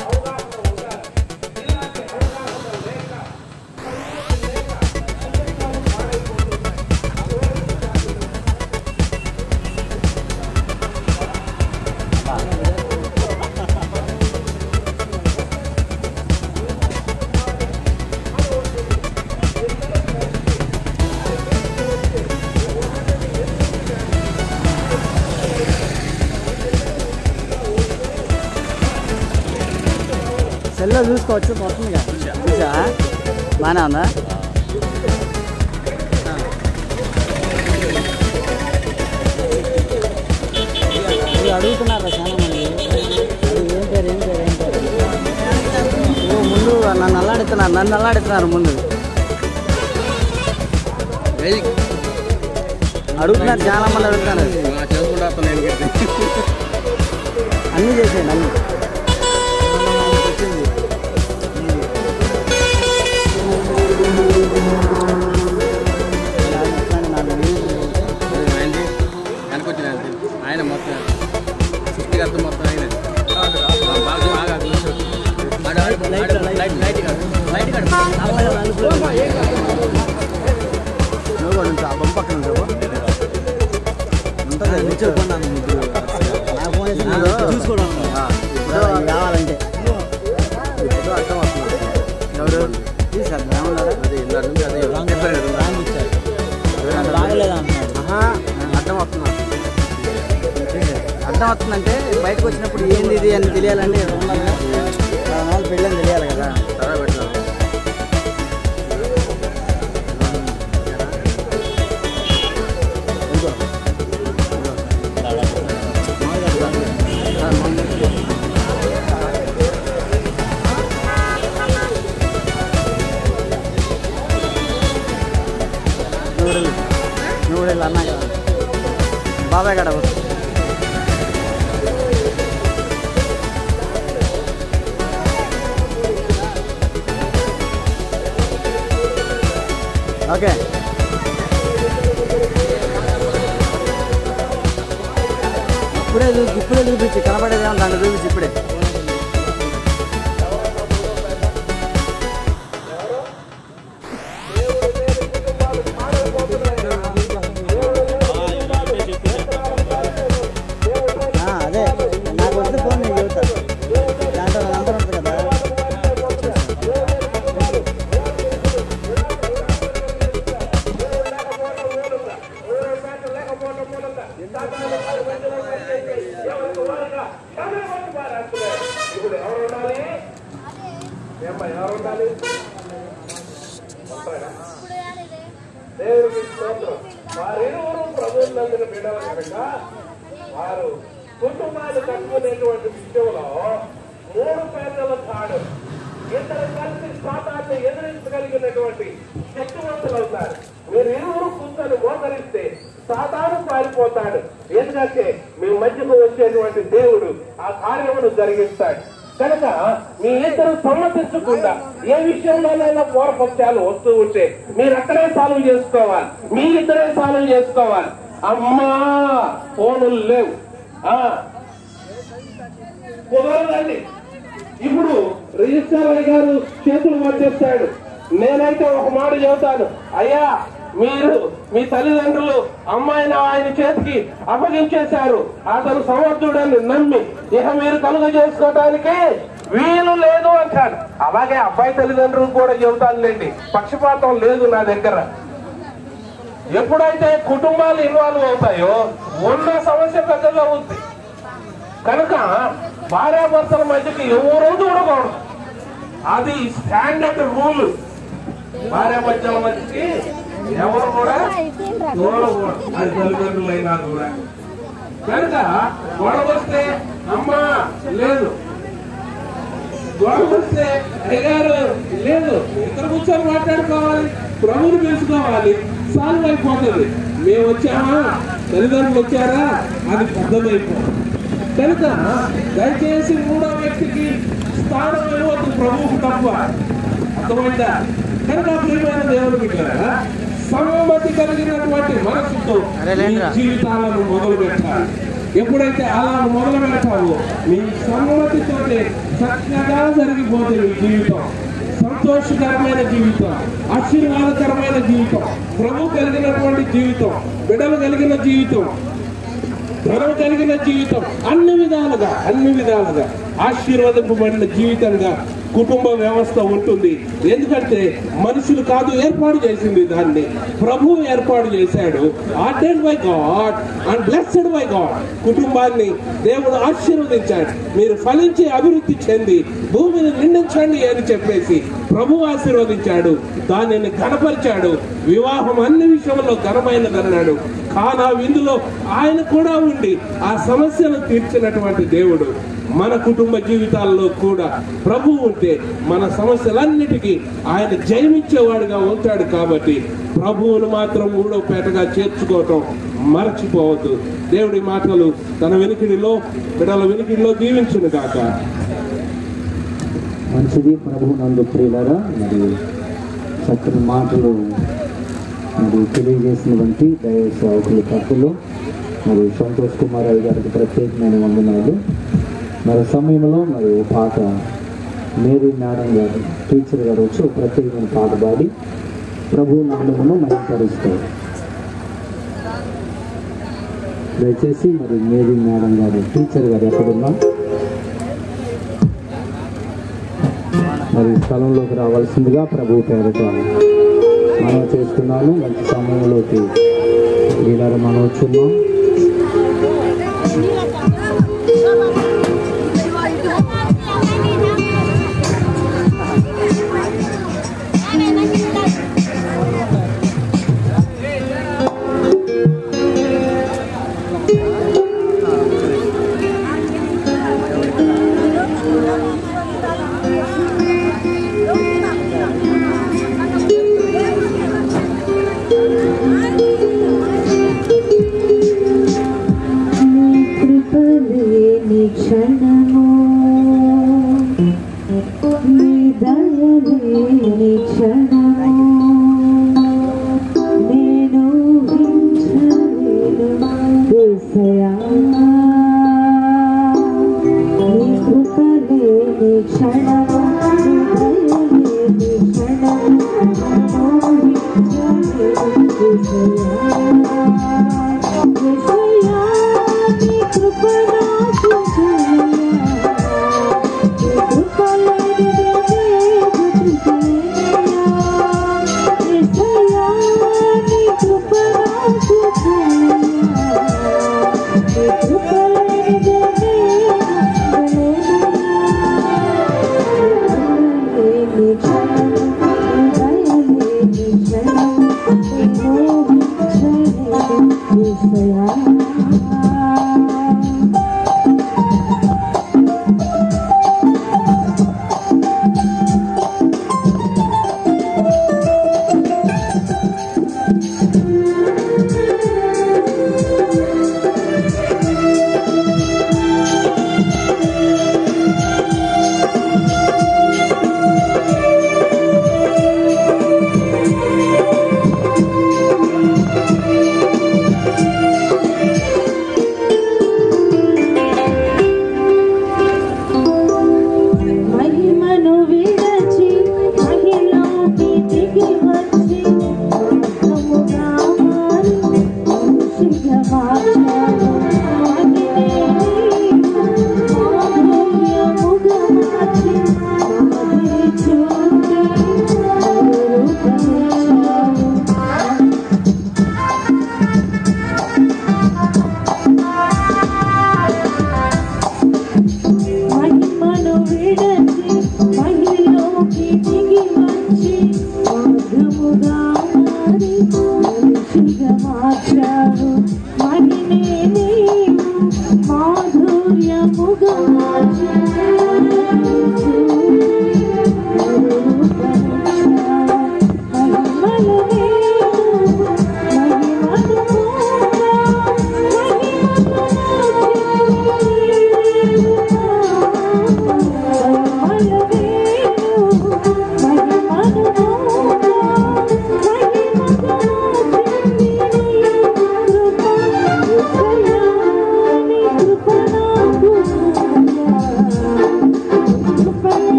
సెల్లో చూసుకోవచ్చు మొత్తం చూసా బాగానే ఉందా ఇది అడుగుతున్నారు చాలా మంది అది ఏం పేరు ఏం పేరు ఏం పేరు ఓ, ముందు నన్ను అల్లాడుతున్నారు నన్ను అల్లాడుతున్నారు ముందు అడుగుతున్నారు చాలా మంది అడుగుతున్నారు అన్నీ చేసేయండి అన్నీ ఆయన మొత్తం సృష్టికర్త మొత్తం ఆయన బాగా బాగా తెలుసు ఆడ- ఆడ- ఆడ- లైట్ లైట్ కాదు లైట్ కాదు నువ్వు కూడా ఉంచు, ఆ బొమ్మ పక్కన ఉంచు. ఉంటుంది నిల్చోకున్నాను ముగ్గురు నాకు ఫోన్ చేసి చూసుకోవడం కావాలంటే ఇప్పుడు అర్థం వస్తుంది ఎవరు సార్ బాగున్నారా అదే ఇందాక నుంచి అదే చెప్పాడు బాగలేదు అంటున్నాడు అర్థం వస్తున్నా అర్థం వస్తుందంటే బయటకు వచ్చినప్పుడు ఏంది ఇది అని తెలియాలంటే ఉండాలి వాళ్ళు పెళ్ళని తెలియాలి కదా సరే పెట్టినా ఇంకో. నువ్వు వెళ్ళు. నువ్వు వెళ్ళు అన్నా కదా బాబాయ్ గడ ఓకే ఇప్పుడే చూ ఇప్పుడే చూపించి కనపడేదేమో దాన్ని చూపించి ఇప్పుడే ఆ, అదే నాకు వస్తే ఫోన్ నేను చెబుతా దాంట్లో నా నంబర్ ఉంటుంది కదా ఇప్పుడు ఎవరు ఉండాలి ఏమ్మా ఎవరు ఉండాలి వస్తారా? దేవుడికి స్తోత్రం వారిరువురు ప్రభువు నందున బిడ్డలు కనుక వారు కుటుంబాలు కట్టుకునేటువంటి విషయంలో మూడు పేర్ల తాడు ఇద్దరు కలిసి స్వాతాన్ని ఎదిరించగలిగినటువంటి శక్తివంతులు అవుతారు మీరు ఇరువురు కూర్చొని మోకరిస్తే సాతాను పారిపోతాడు ఎందుకంటే మీ మధ్యకు వచ్చేటువంటి దేవుడు ఆ కార్యమును జరిగిస్తాడు కనుక మీ ఇద్దరు సమ్మతించకుండా ఏ విషయంలోనైనా పూర్వపక్షాలు వస్తూ ఉంటే మీరు అక్కడే సాల్వ్ చేసుకోవాలి మీ ఇద్దరే సాల్వ్ చేసుకోవాలి అమ్మా ఫోనులు లేవు ఆ కుదరదండి ఇప్పుడు రిజిస్టర్ గారు చేతులు పట్టేస్తాడు నేనైతే ఒక మాట చెబుతాను అయ్యా మీరు మీ తల్లిదండ్రులు అమ్మాయిని ఆయన చేతికి అప్పగించేశారు అతను సమర్థుడని నమ్మి ఇక మీరు కలుగ చేసుకోవటానికి వీలు లేదు అంటాడు అలాగే అబ్బాయి తల్లిదండ్రులు కూడా చెబుతానులేండి పక్షపాతం లేదు నా దగ్గర ఎప్పుడైతే కుటుంబాలు ఇన్వాల్వ్ అవుతాయో ఉన్న సమస్య పెద్దగా ఉంది కనుక భార్యాభర్తల మధ్యకి ఎవరూ చూడకూడదు అది స్టాండర్డ్ రూల్ భార్యాభర్తల మధ్యకి ఎవరు కూడా చూడకూడదు అది తల్లిదండ్రులైనా కూడా కనుక గొడవ వస్తే అమ్మా లేదు గొడవ వస్తే అయ్యగారు లేదు ఇద్దరు కూర్చొని మాట్లాడుకోవాలి ప్రభువుని పిలుచుకోవాలి సాల్వ్ అయిపోతుంది మేము వచ్చామా తల్లిదండ్రులు వచ్చారా అది పెద్దదైపోతుంది కనుక దయచేసి మూడో వ్యక్తికి స్థానం ఇవ్వద్దు ప్రభువుకు తప్ప అర్థమైందా కనుక ప్రియమైన దేవుడు బిడ్డారా సమ్మతి కలిగినటువంటి మనసుతో అరే మీ లేండిరా. జీవితాలను మొదలు పెట్టాలి ఎప్పుడైతే అలా మొదలు పెడతావో మీ సమ్మతితోనే చక్కగా జరిగిపోతుంది మీ జీవితం సంతోషకరమైన జీవితం ఆశీర్వాదకరమైన జీవితం ప్రభు కలిగినటువంటి జీవితం బిడలు కలిగిన జీవితం ధనం కలిగిన జీవితం అన్ని విధాలుగా అన్ని విధాలుగా ఆశీర్వదింపబడిన జీవితంగా కుటుంబ వ్యవస్థ ఉంటుంది ఎందుకంటే మనుషులు కాదు ఏర్పాటు చేసింది దాన్ని ప్రభు ఏర్పాటు చేశాడు ordered by God and blessed by God కుటుంబాన్ని దేవుడు ఆశీర్వదించాడు మీరు ఫలించి అభివృద్ధి చెంది భూమిని నిండించండి అని చెప్పేసి ప్రభు ఆశీర్వదించాడు దానిని ఘనపరిచాడు వివాహం అన్ని విషయంలో ఘనమైనదన్నాడు కానా విందులో ఆయన కూడా ఉండి ఆ సమస్యను తీర్చినటువంటి దేవుడు మన కుటుంబ జీవితాల్లో కూడా ప్రభు ఉంటే మన సమస్యలన్నిటికీ ఆయన జయమిచ్చేవాడుగా ఉంటాడు కాబట్టి ప్రభువును మాత్రం మూడో పేటగా చేర్చుకోవటం మరచిపోవద్దు దేవుడి మాటలు తన వెనుకిడిలో బిడల వెనుకిడిలో దీవించును కాక మంచిది ప్రభు నందు ప్రియులరా మరి చక్కని మాటలు మరి తెలియజేసినటువంటి దైవ సేవకులు తప్పులు మరి సంతోష్ కుమార్ అయ్య గారికి ప్రత్యేకమైన వందనాలు మరి సమయంలో మరి ఓ పాట మేరీ మేడం గారు టీచర్ గారు వచ్చి ఒక ప్రత్యేకమైన పాట పాడి ప్రభు నామమును మహిమపరుస్తారు దయచేసి మరి మేరీ మేడం గారు టీచర్ గారు ఎక్కడున్నా మరి స్థలంలోకి రావాల్సిందిగా ప్రభు పేరట మనం చేస్తున్నాను మంచి సమయంలోకి వీళ్ళని మనం వచ్చున్నాం నీ కృపలేని క్షణము నీ దయలేని క్షణము నేను ఊహించలేను యేసయ్యా. నీ కృపలేని క్షణము నీ దయలేని క్షణము నేను ఊహించలేను యేసయ్యా. యేసయ్యా, నీ కృప నాకు చాలయ్యా. నీ కృప లేనిదే బ్రతుకులేనయ్యా. యేసయ్యా, నీ కృప నాకు చాలయ్యా. నీ కృప లేనిదే బ్రతుకులేనయ్యా.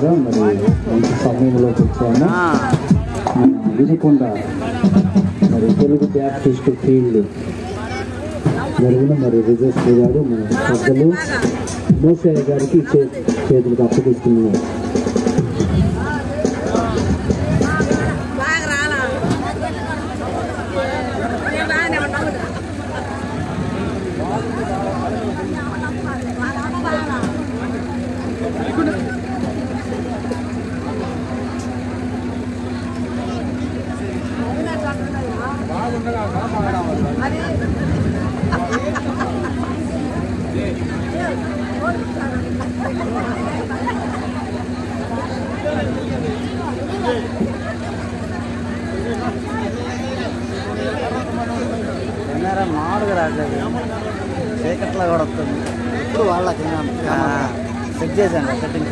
ద్వారా మరి మంచి సమయంలోకి వచ్చాము ఆ, మన వినుకొండ మరి తెలుగు బ్యాప్టిస్ట్ ఫీల్డ్ జరిగిన మరి రిజర్వ్ గారు మన పెద్దలు మోసయ్య గారికి చే చేతులకు అప్పగిస్తున్నారు కెమెరా మామూలుగా రావట్లేదు చీకట్లో కూడా వస్తుంది ఇప్పుడు వాళ్ళకి సెట్ చేశాను సెట్టింగ్స్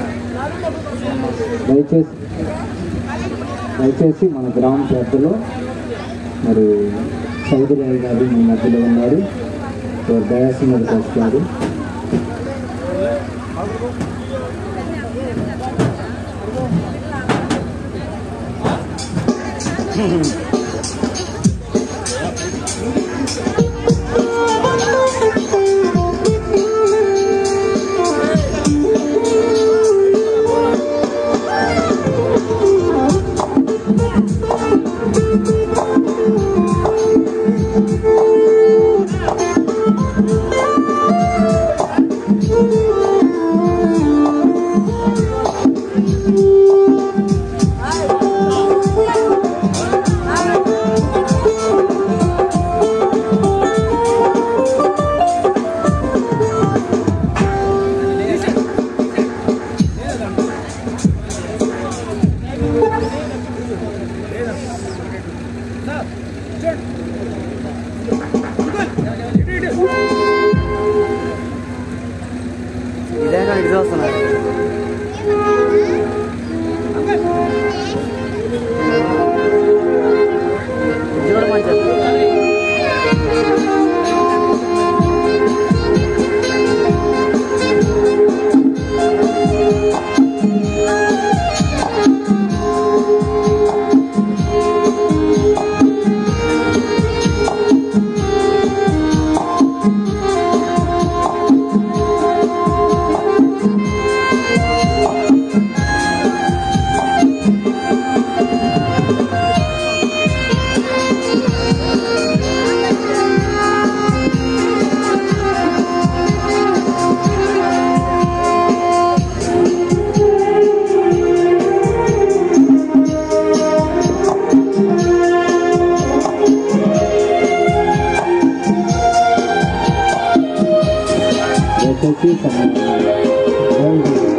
దయచేసి దయచేసి మన గ్రామ పెద్దలు మరి చౌదరి గారు మీ మధ్యలో ఉన్నారు వారు దయాసి మీదకి వస్తారు ఇదేగా ఇది చూస్తున్నారు ఇది చూడమని చెప్పు దయచేసి సమయం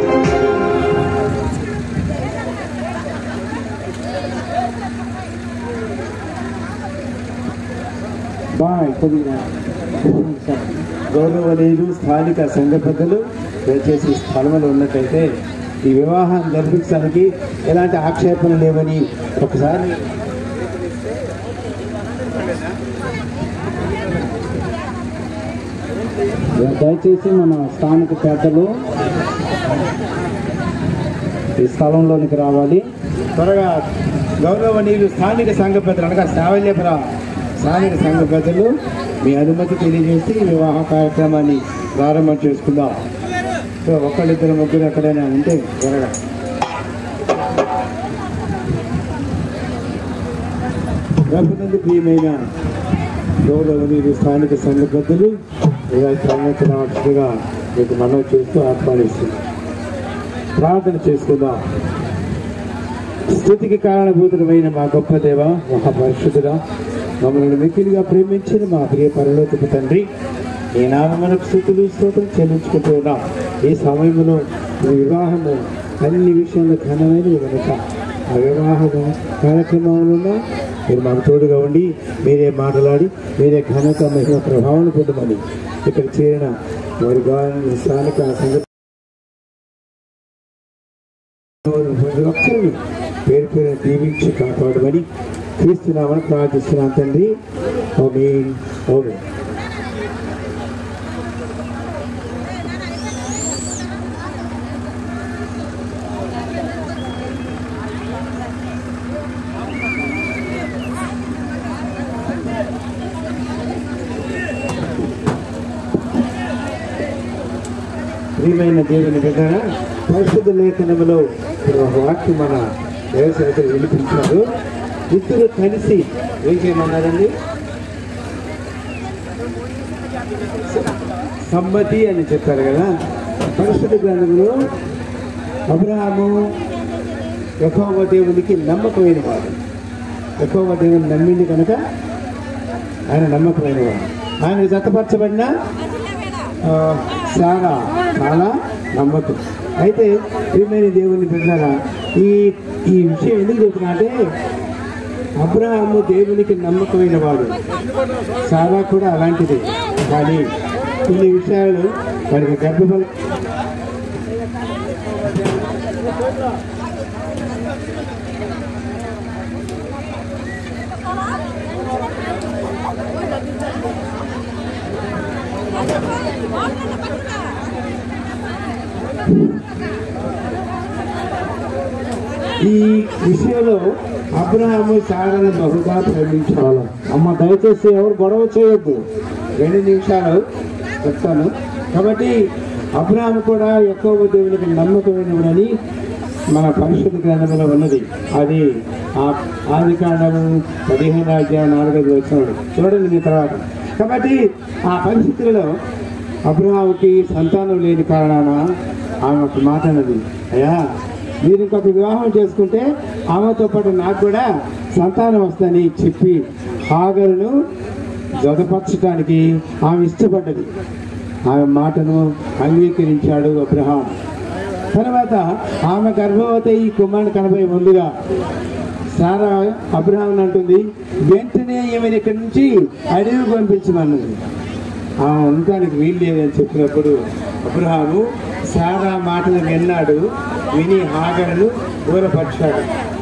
బాయ్ కొద్దిగా గౌరవనీయులు స్థానిక సంఘ పెద్దలు దయచేసి స్థలంలో ఉన్నట్టయితే ఈ వివాహాన్ని జరిపించడానికి ఎలాంటి ఆక్షేపణ లేవని ఒకసారి దయచేసి మన స్థానిక పెద్దలు ఈ స్థలంలోనికి రావాలి త్వరగా గౌరవనీయులు స్థానిక సంఘ పెద్దలు అనగా సావల్యపుర స్థానిక సంఘ పెద్దలు మీ అనుమతి తెలియజేసి ఈ వివాహ కార్యక్రమాన్ని ప్రారంభం చేసుకుందాం సో ఒకళ్ళిద్దరు ముగ్గురు ఎక్కడైనా ఉంటే త్వరగా ప్రభుత్వ ప్రియమైన గౌరవనీయులు స్థానిక సంఘ పెద్దలు ఇలా సంవత్సరాలుగా మీకు మనవి చేస్తూ ఆహ్వానిస్తున్నాం ప్రార్థన చేసుకుందాం స్థుతికి కారణభూతుడమైన మా గొప్ప దేవ మహాపరిశుద్ధుడా మమ్మల్ని మిక్కిలిగా ప్రేమించిన మా ప్రియ పరలోకపు తండ్రి ఈ నామనకు స్థుతులు స్తోత్రం చెల్లించుకుంటున్నాం ఈ సమయంలో ఈ వివాహము అన్ని విషయంలో ఘనమైనవి కనుక ఆ వివాహము కార్యక్రమంలో మీరు మాకు తోడుగా ఉండి మీరే మాట్లాడి మీరే ఘనత మహిమ ప్రభావం పొందమని ఇక్కడ చేరిన వారి గాని స్థానిక సంఘ ప్రతి ఒక్కరిని పేరు పేరు దీవించి కాపాడమని క్రీస్తున్నామని ప్రార్థిస్తున్నాం తండ్రి ఓమేన్ ఓమేన్ ప్రియమైన దేవుని బిడ్డ పరిశుద్ధ లేఖనములో ఇప్పుడు ఒక వాక్యం మన దేవసేవకులు వినిపించారు ఇద్దరు కలిసి ఏం చేయమన్నారండి సమ్మతి అని చెప్పారు కదా పరిశుద్ధ గ్రంథంలో అబ్రహాము యెహోవా దేవునికి నమ్మకమైన వాడు యెహోవా దేవుని నమ్మింది కనుక ఆయన నమ్మకమైన వాడు ఆయన జతపరచబడిన ఆ, చాలా చాలా నమ్మకం అయితే ప్రియమైన దేవుని బిడ్డరా ఈ ఈ విషయం ఎందుకు చెప్తున్నా అంటే అబ్రహాము దేవునికి నమ్మకమైన వాడు సారా కూడా అలాంటిది కానీ కొన్ని విషయాలు వారికి గర్భఫల ఈ విషయంలో అబ్రహాము సారను బహుగా ప్రేమించాలి అమ్మ దయచేసి ఎవరు గొడవ చేయొద్దు రెండు నిమిషాలు చెప్తాను కాబట్టి అబ్రహాము కూడా ఎక్కువ దేవునికి నమ్మకమైనవాడని మన పరిశుద్ధ గ్రంథంలో ఉన్నది అది ఆ ఆది కాండము పదిహేను అధ్యాయం నాలుగైదు వచ్చినాడు చూడండి మీ తర్వాత కాబట్టి ఆ పరిస్థితులలో అబ్రహాముకి సంతానం లేని కారణాన ఆమె ఒక మాట అన్నది అయ్యా మీరు ఇంకొక వివాహం చేసుకుంటే ఆమెతో పాటు నాకు కూడా సంతానం వస్తుందని చెప్పి హాగరును జతపరచడానికి ఆమె ఇష్టపడ్డది ఆమె మాటను అంగీకరించాడు అబ్రహాం తర్వాత ఆమె గర్భవతి ఈ కుమారుని కనబోయే ముందుగా సారా అబ్రహాం అంటుంది వెంటనే ఈమెను ఇక్కడి నుంచి అడవి పంపించమన్నది ఆ ఉండటానికి వీలు లేదని చెప్పినప్పుడు అబ్రహాము సారా మాటలు విన్నాడు విని హాగరను దూరపరిచాడు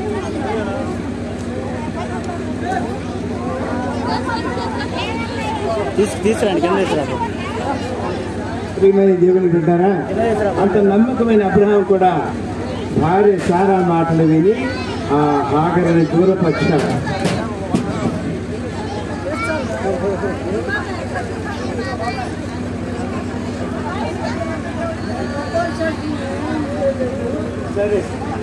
తీసి తీసుకురండి కింద తీసుకురా ప్రియమైన దేవుని బిడ్డారా అంత నమ్మకమైన అబ్రహాం కూడా భార్య సారా మాటలు విని ఆ హాగరని దూరపరిచాడు సరే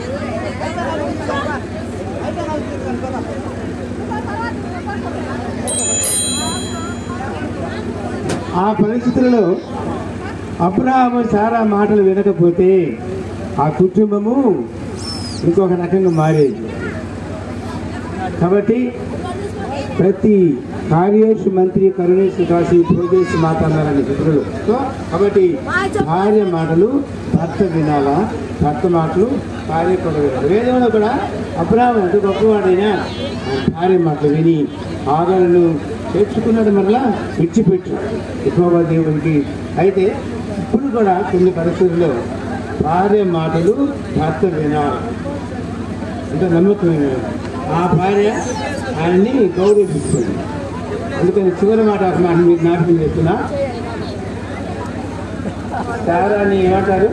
ఆ పరిస్థితులలో అబ్రహాము సారా మాటలు వినకపోతే ఆ కుటుంబము ఇంకొక రకంగా మారేది కాబట్టి ప్రతి కార్యేషు మంత్రి కరుణేశు కాసి భోగేశు మాట అన్నారని పితృలు సో కాబట్టి భార్య మాటలు భర్త వినాలా భర్త మాటలు భార్య కూడా వినాలి వేదంలో కూడా అబ్రాహం ఎంత గొప్పవాడైనా ఆయన భార్య మాటలు విని ఆగలను చేర్చుకున్నాడు మరలా విడిచిపెట్టు ఎక్కువ దేవుడికి అయితే ఇప్పుడు కూడా కొన్ని పరిస్థితుల్లో భార్య మాటలు భర్త వినాలి అంటే నమ్మకమైన ఆ భార్య ఆయన్ని గౌరవిస్తుంది అందుకని చివరి మాట ఒక మాట మీకు జ్ఞాపకం చేస్తున్నా సారాన్ని ఏమంటారు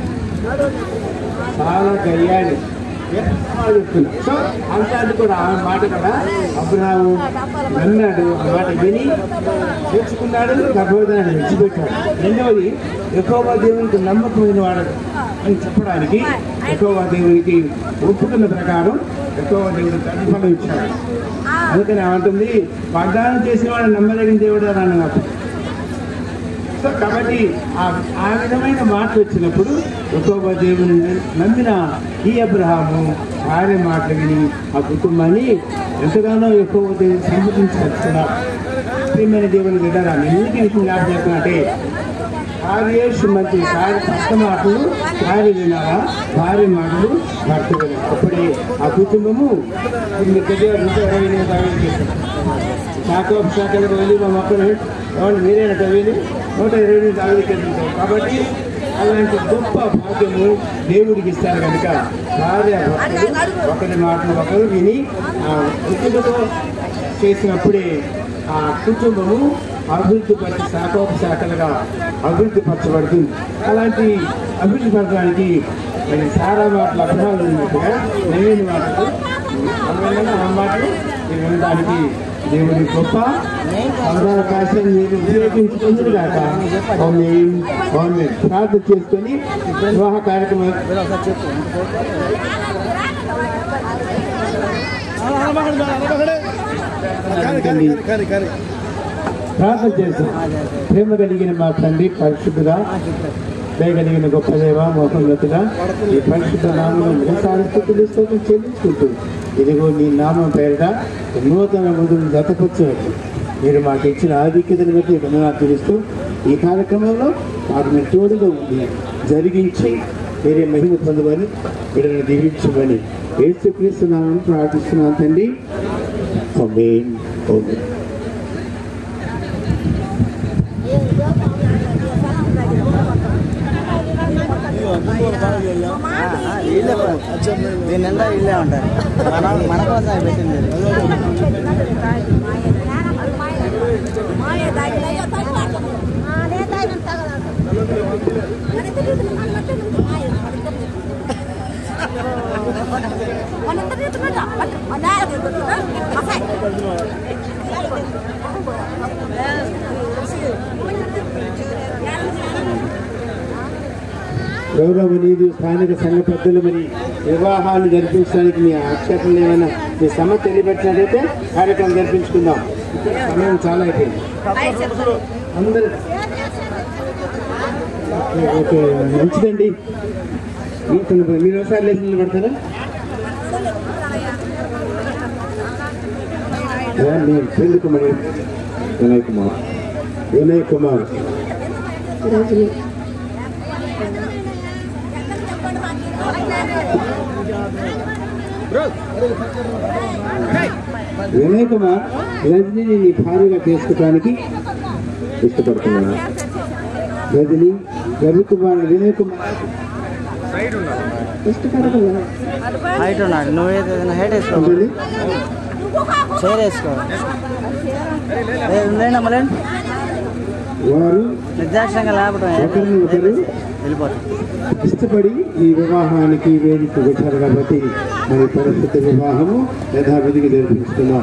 చాలా గయ్యాలి చెప్తున్నా సో అంతాది కూడా ఆ మాట కూడా అబ్రహాము అన్నాడు ఆ మాట విని తెచ్చుకున్నాడు గర్భవతాన్ని విడిచిపెట్టాడు రెండవది ఎక్కువ దేవునికి నమ్మకమైన వాడు అని చెప్పడానికి ఎక్కువ దేవునికి ఒప్పుకున్న ప్రకారం ఎక్కువ దేవుడు ప్రతిఫలం ఇచ్చాడు అందుకని ఏమంటుంది వాగ్దానం చేసిన వాడు నమ్మదగిన దేవుడు అని అన్నప్పుడు సో కాబట్టి ఆ ఆ విధమైన మాట వచ్చినప్పుడు ఒక్కొక్క దేవుని నమ్మిన ఈ అబ్రహాము భార్య మాటలు విని ఆ కుటుంబాన్ని ఎంతగానో ఎక్కువ దేవుని సమ్మతించుకొస్తున్నారు ప్రియమైన దేవుని బిడ్డారా ఎందుకు ఈ విషయం జ్ఞాపకం చేస్తున్నట్టే కార్యేషు మంచి కార్య భర్త మాటలు భార్య వినాలా భార్య మాటలు భర్త వినాలి అప్పుడే ఆ కుటుంబము మీ దగ్గర నూట ఇరవై ఎనిమిది దాడులు చేశారు శాఖ శాఖలకు వెళ్ళి మా మొక్కలు ఎవరు మీరైనా చదివి నూట ఇరవై ఎనిమిది దాడులు చేస్తుంటారు కాబట్టి అలాంటి గొప్ప భాగ్యము దేవుడికి ఇస్తారు కనుక భార్య భర్తలు ఒకరి మాటలు ఒకరు విని ఆ కుటుంబతో చేసినప్పుడే ఆ కుటుంబము అభివృద్ధి పరిచి శాఖోప శాఖలుగా అభివృద్ధి పరచబడుతుంది అలాంటి అభివృద్ధి పరచడానికి మరి సారా మాటలు అర్థాలు ఉన్నట్టుగా నేను మాటలు అందువలన ఆ మాటలు మీరు వినడానికి దేవుడి గొప్ప అవకాశం మీరు ఉపయోగించుకుంటుంది కాక ప్రార్థన చేసుకొని వివాహ కార్యక్రమం ప్రార్థన చేస్తాం ప్రేమ కలిగిన మా తండ్రి పరిశుద్ధుగా దయగలిగిన గొప్ప దేవ మోహోన్నతుగా ఈ పరిశుద్ధ నామం మూసారి స్థితులు స్తోత్రం చెల్లించుకుంటూ ఇదిగో నీ నామం పేరిట నూతన ముందులు జతపరచవచ్చు మీరు మాకు ఇచ్చిన ఆధిక్యతను బట్టి వందనాలు తెలుస్తూ ఈ కార్యక్రమంలో మాకు మీరు తోడుగా ఉంది జరిగించి వేరే మహిమ పొందమని వీళ్ళని దీవించమని ఏసుక్రీస్తున్నామని ప్రార్థిస్తున్నాను తండ్రి ఆమేన్. ఆమేన్. వీళ్ళే దీని నిండా వీళ్ళే ఉంటారు మన మన కోసం పెట్టింది గౌరవనీయులు స్థానిక సంఘ పెద్దలు మరి వివాహాలు జరిపించడానికి మీ ఆక్షేపణలు ఏమైనా మీ సమ తెలియబెట్టినట్టయితే కార్యక్రమం జరిపించుకుందాం సమయం చాలా అయిపోయింది అందరూ ఓకే మంచిదండి మీతో మీరు ఒకసారి లేచి నిలబడతారా యా, నేను పెళ్లి కుమార్ వినయ్ కుమార్ వినయ్ కుమార్ వినయ్ కుమార్ రజనీని నీ భార్యగా చేసుకోవడానికి ఇష్టపడుతున్నాను రజని రవికుమార్ వినయ్ కుమార్ హైట్ ఉన్నాడు నువ్వు ఏదైనా హైట్ వేసుకో ఉంటుంది. చైర్ వేసుకో లేండి అమ్మలేండి వారు నిర్దాక్షంగా లేపడం ఒకరిని ఒకరు వెళ్ళిపోతుంది ఇష్టపడి ఈ వివాహానికి వేదిక వచ్చారు కాబట్టి మరి పరిస్థితి వివాహము యథావిధిగా జరిపించుకున్నాం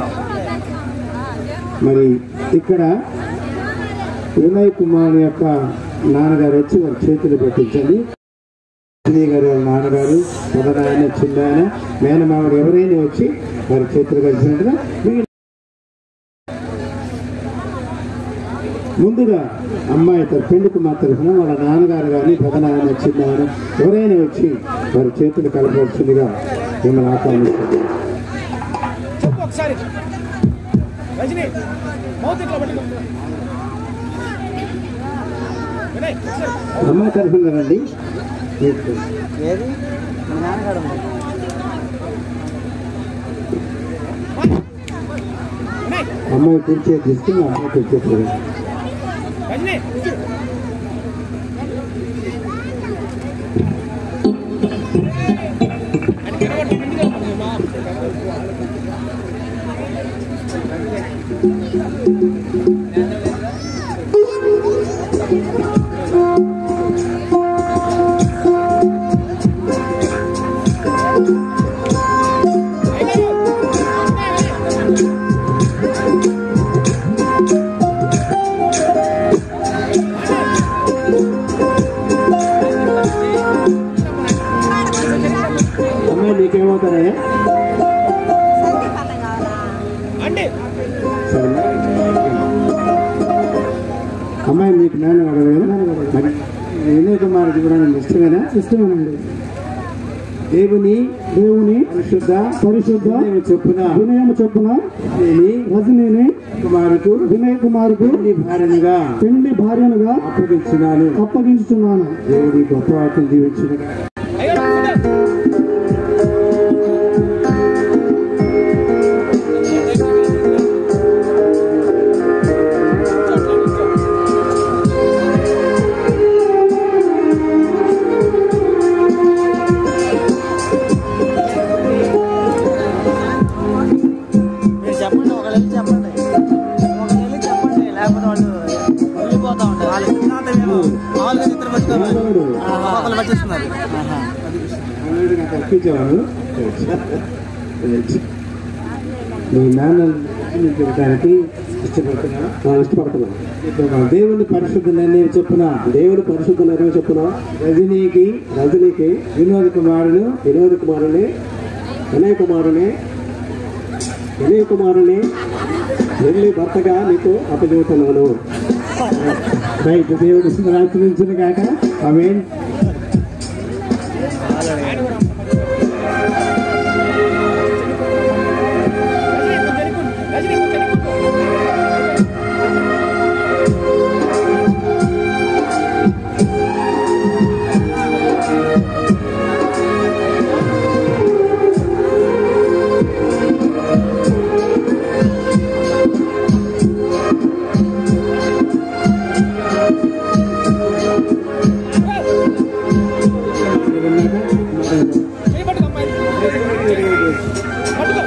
మరి ఇక్కడ వినయ్ కుమార్ యొక్క నాన్నగారు వచ్చి వారి చేతులు పెట్టించండి రజనీ గారు వాళ్ళ నాన్నగారు మొదలైన చిన్నాయన మేనమామడు ఎవరైనా వచ్చి వారి చేతులు కలిసినట్టుగా మిగిలిన ముందుగా అమ్మాయి తన పెళ్లి కుమార్ తరఫున వాళ్ళ నాన్నగారు కానీ పెదనాయన చిన్నాయన ఎవరైనా వచ్చి వారి చేతులు కలపవలసిందిగా మిమ్మల్ని ఆహ్వానిస్తుంది చెప్పు ఒకసారి రజనీ మౌత్ ఇట్లా పట్టుకో వినయ్ ఒకసారి. అమ్మాయి తరఫున రండి ఏది మీ నాన్నగారు ఉంది. వినయ్ అమ్మాయి కూర్చే తీసుకుని అమ్మాయి కూర్చోలేదు రజనీ ఆయన కిందపడి ముందుగా మా అమ్మాయి నీకేమవుతారయ్యా అంటే సరేనా అమ్మాయి మీకు నాన్న అడగలేదు మరి వినయ్ కుమార్కి కూడా నేను ఇష్టమేనా ఇష్టమేనండి దేవుని దేవుని పరిశుద్ధ పరిశుద్ధ చెప్పున వినయం చెప్పున రజనీని కుమారుకు వినయ్ కుమారుకు పెళ్లి భార్యనుగా పెళ్లి భార్యనుగా అప్పగించున్నాను అప్పగించుతున్నాను దేవుడి గొప్ప వాక్యం దీవించిన అయ్యో మీరు చెప్పండి ఒకళ్ళు వెళ్ళి చెప్పండి ఒకళ్ళు వెళ్ళి చెప్పండి లేకపోతే వాళ్ళు వెళ్ళిపోతా ఉంటారు వాళ్ళు సిద్ధాంతం ఏమో మామూలుగా నిద్ర పట్టుకోవాలి ఒకళ్ళు పట్టిస్తున్నారు అన్నాడు నాకు అర్పించేవాడు నీ నాన్న చెప్పడానికి ఇష్టపడుతున్నా ఇష్టపడుతున్నాను ఇప్పుడు మన దేవుని పరిశుద్ధ నిర్ణయం చెప్పున దేవుని పరిశుద్ధ నిర్ణయం చెప్పున రజనీకి రజనీకి వినోద్ కుమారుడు వినోద్ కుమారుని వినయ్ కుమారుని వినయ్ కుమారుని వెళ్ళి భర్తగా నీకు అప్పచెబుతున్నాను రైట్ దేవుడు ఆచరించిన కాక ఆమె రజనీ కొంచెం చేయి పట్టుకో అమ్మాయి పట్టుకో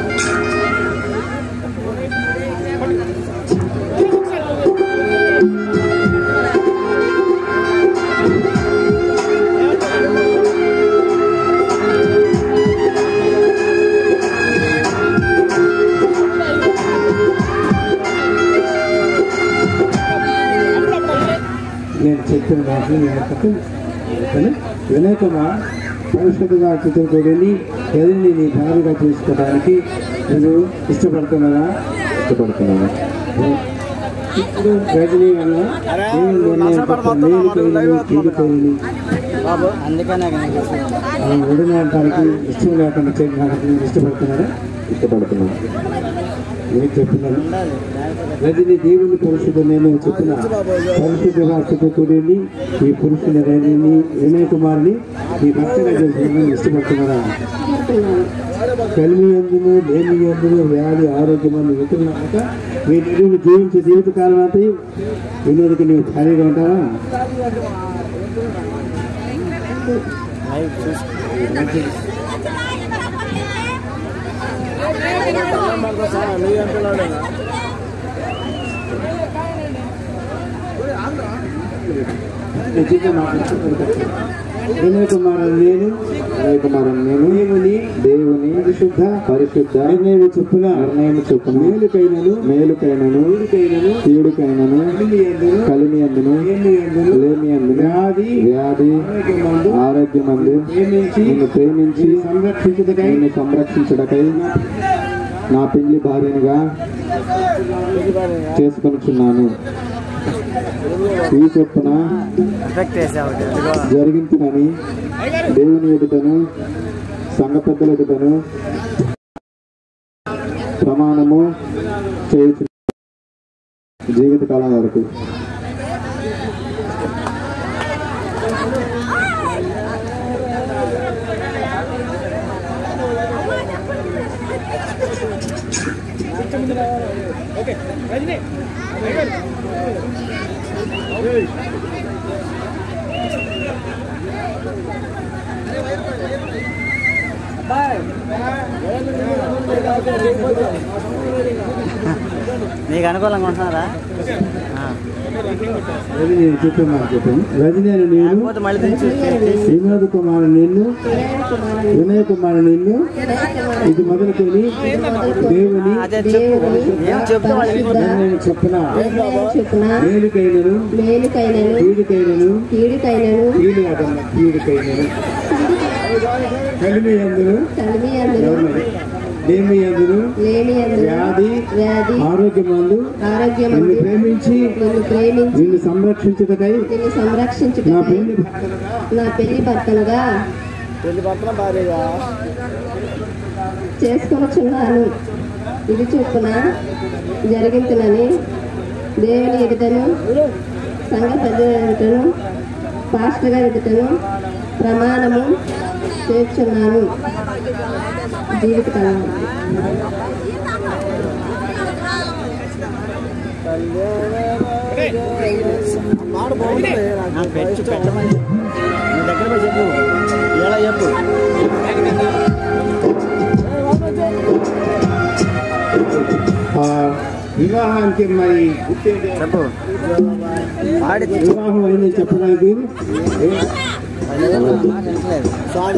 నేను చెప్పిన దాంట్లో నేను తప్పు కానీ వినయ్ కుమార్ పరిశుద్ధంగా చిత్రకూడని ఎదిని నీ భార్యగా చేసుకోవడానికి నేను ఇష్టపడుతున్నానా ఇష్టపడుతున్నాను ఇప్పుడు రజనీ వల్ల దేవుని నిర్ణయం తప్ప మేలుకైనది, కీడుకైనది, బాబు అందుకనే కనుక ఆ వదిలేయడానికి ఇష్టం లేకుండా చేయడానికి ఇష్టపడుతున్నారా ఇష్టపడుతున్నాను నేను చెప్తున్నాను ఉండాలి లేకపోతే రజని దేవుని పురుషుడు నేను చెప్పిన పరిశుద్ధ వార్తతో కూడింది ఈ పురుషుని రజని వినయ్ కుమార్ని ఈ భర్తగా చేసుకుని ఇష్టపడుతున్నారా కలిమి ఎందును లేమి ఎందును వ్యాధి ఆరోగ్యమని వెతుకున్నాక మీ నిరువులు జీవించే జీవిత కాలం అంతా వినోదికి నీవు ఖాళీగా ఉంటావా లైవ్ చూసి నిజంగా మాట్లాడుతున్నాను వినయ్ కుమార్ నేను వినయ్ కుమార్ నేను దేవుని దేవుని పరిశుద్ధ పరిశుద్ధ నిర్ణయం చొప్పున నిర్ణయం చొప్పున మేలుకైనను మేలుకైనను కీడుకైనను కీడుకైనను కలిమి అందును లేమి అందును వ్యాధి వ్యాధి ఆరోగ్యమందు నిన్ను ప్రేమించి సంరక్షించుటకై నిన్ను సంరక్షించుటకై నా పెళ్లి భార్యనుగా చేసుకొనుచున్నాను ఈ చొప్పున ఎఫెక్ట్ వేసావు ఇదిగో జరిగించునని దేవుని ఎదుటను సంఘ పెద్దల ఎదుటను ప్రమాణము చేయొచ్చు జీవితకాలం వరకు ఓకే రజనీ నీకు అనుకూలంగా ఉంటున్నారా ఆ. రజనీ చెప్పాను చెప్పాను రజనీ అని నేను లేకపోతే మళ్ళీ తెచ్చి తీసి వినోద్ కుమార్ నిన్ను వినయ్ కుమార్ నిన్ను ఇది మొదలుకొని దేవుని అదే చెప్పు ఏం చెప్తే వాళ్ళు వెళ్ళిపోతారు. నేను చెప్పిన చొప్పున మేలుకైనను మేలుకైనను కీడుకైనను కీడుకైనను కీడు కాదమ్మా కీడుకైనను కలిమి అందును కలిమి అందును లేమి అందును లేని అందును వ్యాధి వ్యాధి ఆరోగ్యమందు ఆరోగ్యం నిన్ను ప్రేమించి నిన్ను ప్రేమించి నిన్ను సంరక్షించుటకై నిన్ను నా సంరక్షించుటకై పెళ్లి భర్తలుగా నా పెళ్లి భర్తలుగా పెళ్లి పక్కన భార్యగా చేసుకొనుచున్నాను ఇది చొప్పున జరిగించునని దేవుని ఎదుటను సంఘ పెద్దల ఎదుటను పాస్టర్ గారి ఎదుటను ప్రమాణము చేర్చున్నాను జీవితకాలం మాట బాగుంటుంది నాకు పెట్టు పెట్టమని నీ దగ్గర పోయి చెప్పు ఇలా చెప్పు ఆ వివాహానికి మరి గుర్తేంటి? చెప్పు పాడి వివాహం అయింది చెప్పడానికి ఏ- వినట్లేదు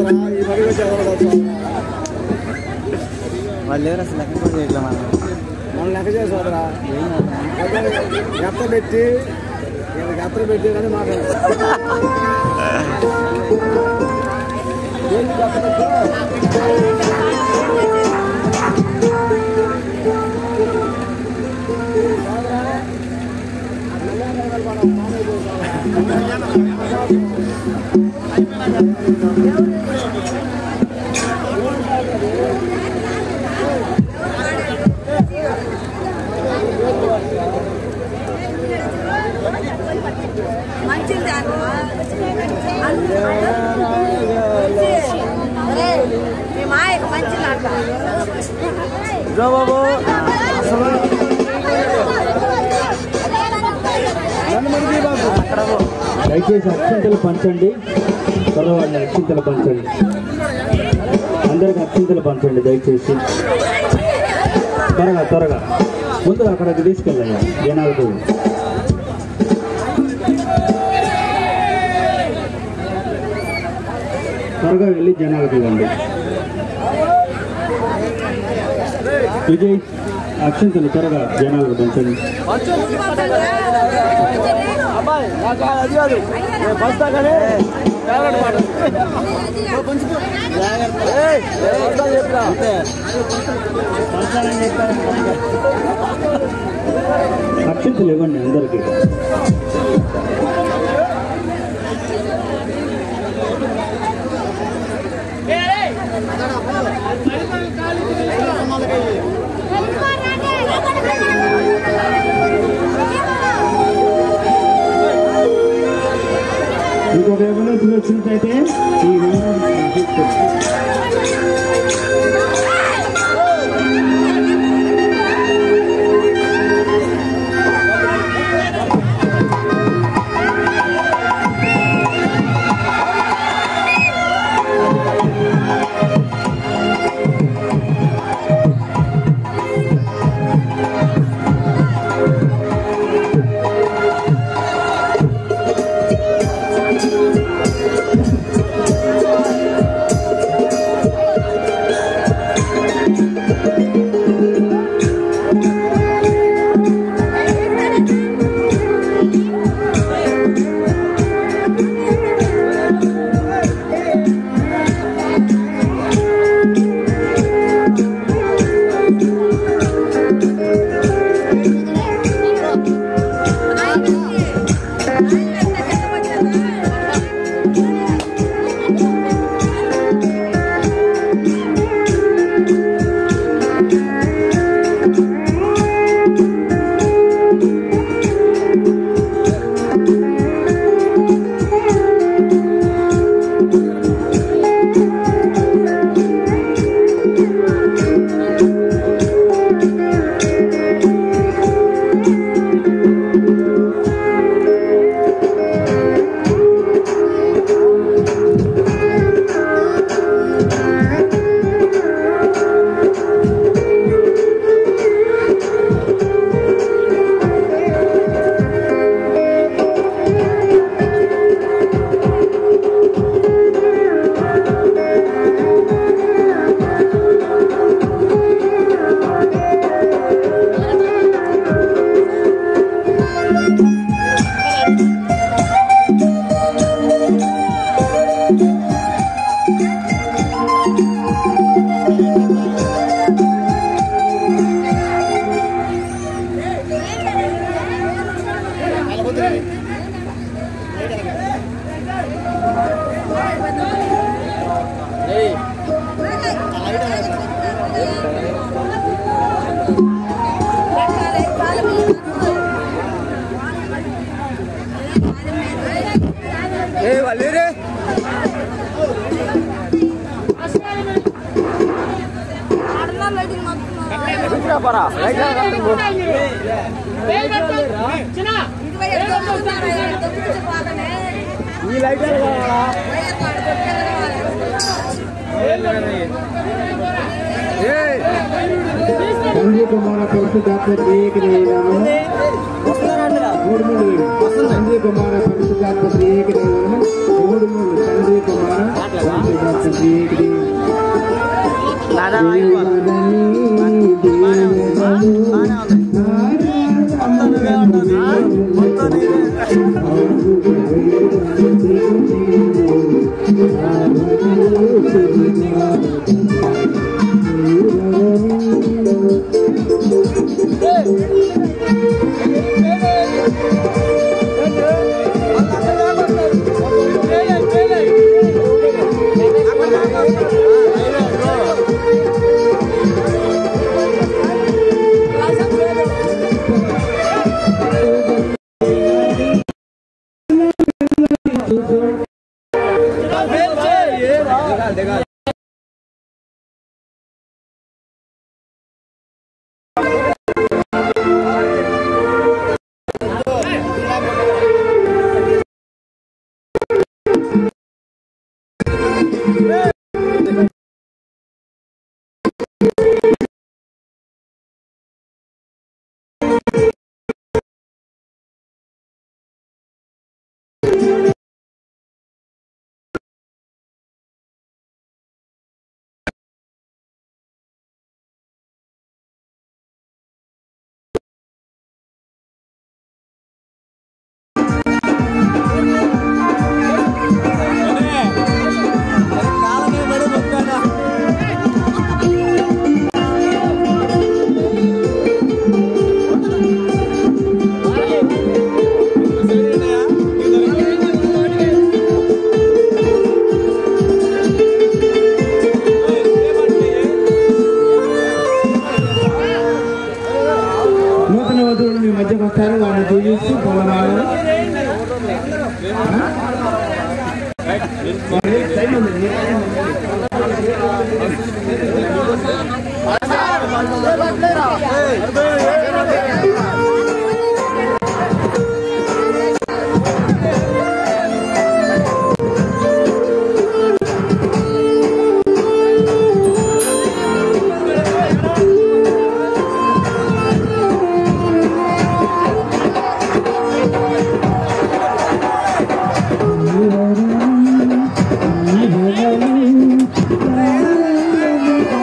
వాళ్ళు ఎవరు అసలు లెక్క కూడా చేయట్లే మనం మనం లెక్క చేసేవారా ఎత్త పెట్టి వీళ్ళకి ఎత్త పెట్టి కానీ మాట్లాడారు మీ మాయకు మంచి నాట బాబు దయచేసి అక్షింతలు పంచండి త్వరవాళ్ళ అక్షింతలు పంచండి అందరికి అక్షింతలు పంచండి దయచేసి త్వరగా త్వరగా ముందు అక్కడికి తీసుకెళ్ళయ్యా జనాలకు త్వరగా వెళ్ళి జనాలకు ఇవ్వండి విజయ్ అక్షింతలు త్వరగా జనాలకు పంచండి అబ్బాయి నాకు అది కాదు నేను బస్తా కానీ ఫేవరెట్ మాట ఏయ్, నేను బస్తా చెప్తా అక్షింతలు ఇవ్వండి అందరికీ ఇంకొక ఎవరైనా వచ్చినట్టయితే ఈ వివరాలు తీసుకొచ్చి ఏ వాళ్ళు రే పరా ఈ లైట్ కావాలా ఏ తండ్రి కుమార పరిశుద్ధాత్మ త్రియేకదేవము మూడు మూడు వేలు. తండ్రి కుమార పరిశుద్ధాత్మ త్రియేకదేవము మూడు మూడు తండ్రి కుమార పరిశుద్ధాత్మ త్రియేకదేవము నూతన వధువులు మీ మధ్యకు వస్తారు వారిని దీవిస్తూ పొలమాలను Thank you.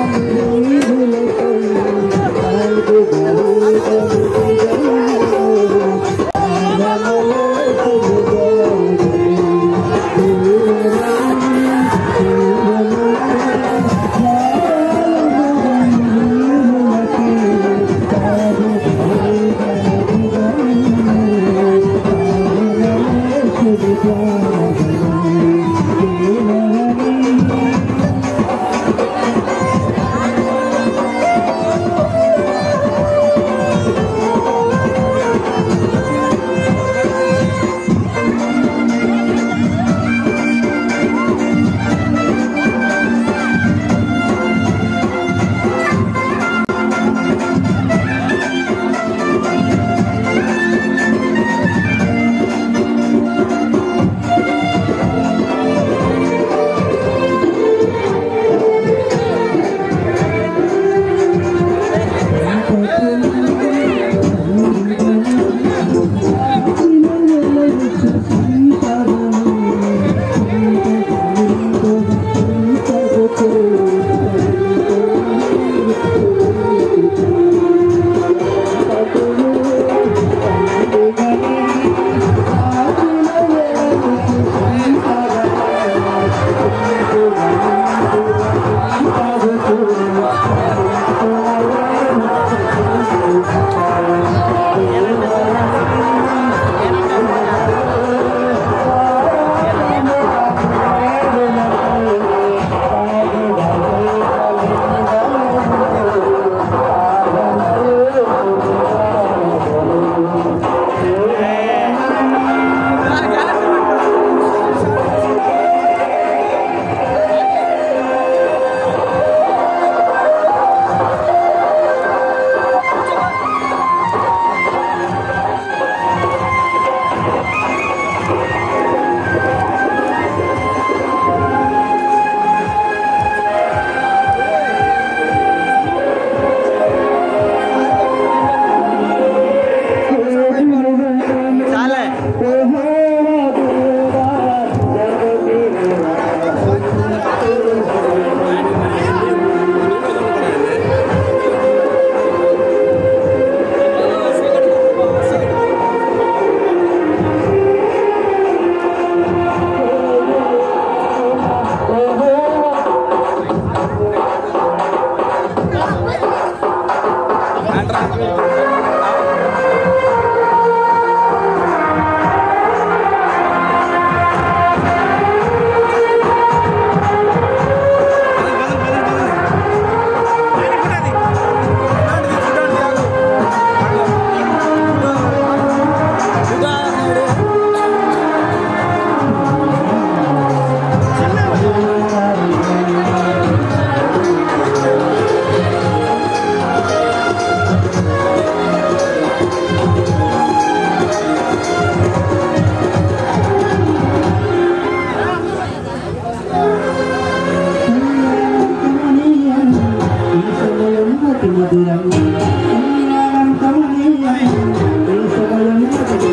అతి మధురం కళ్యాణం కమనీయం ఈ సమయం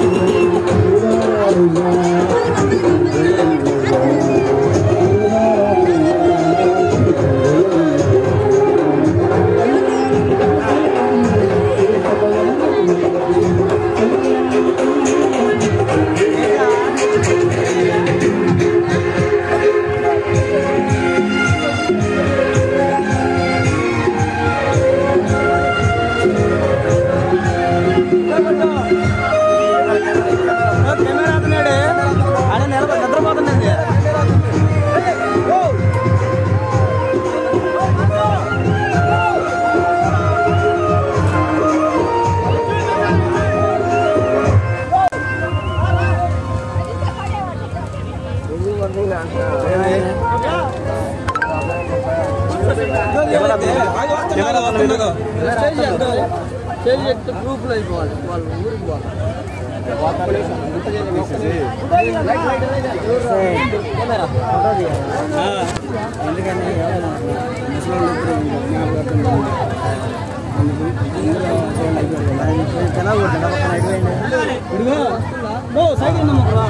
కెమెరా అతనాడు ఆయన నిలబడి నిద్రపోతుందండి గ్రూపులో అయిపోవాలి వాళ్ళు ఊరికి పోవాలి ఎందుకని సైకిల్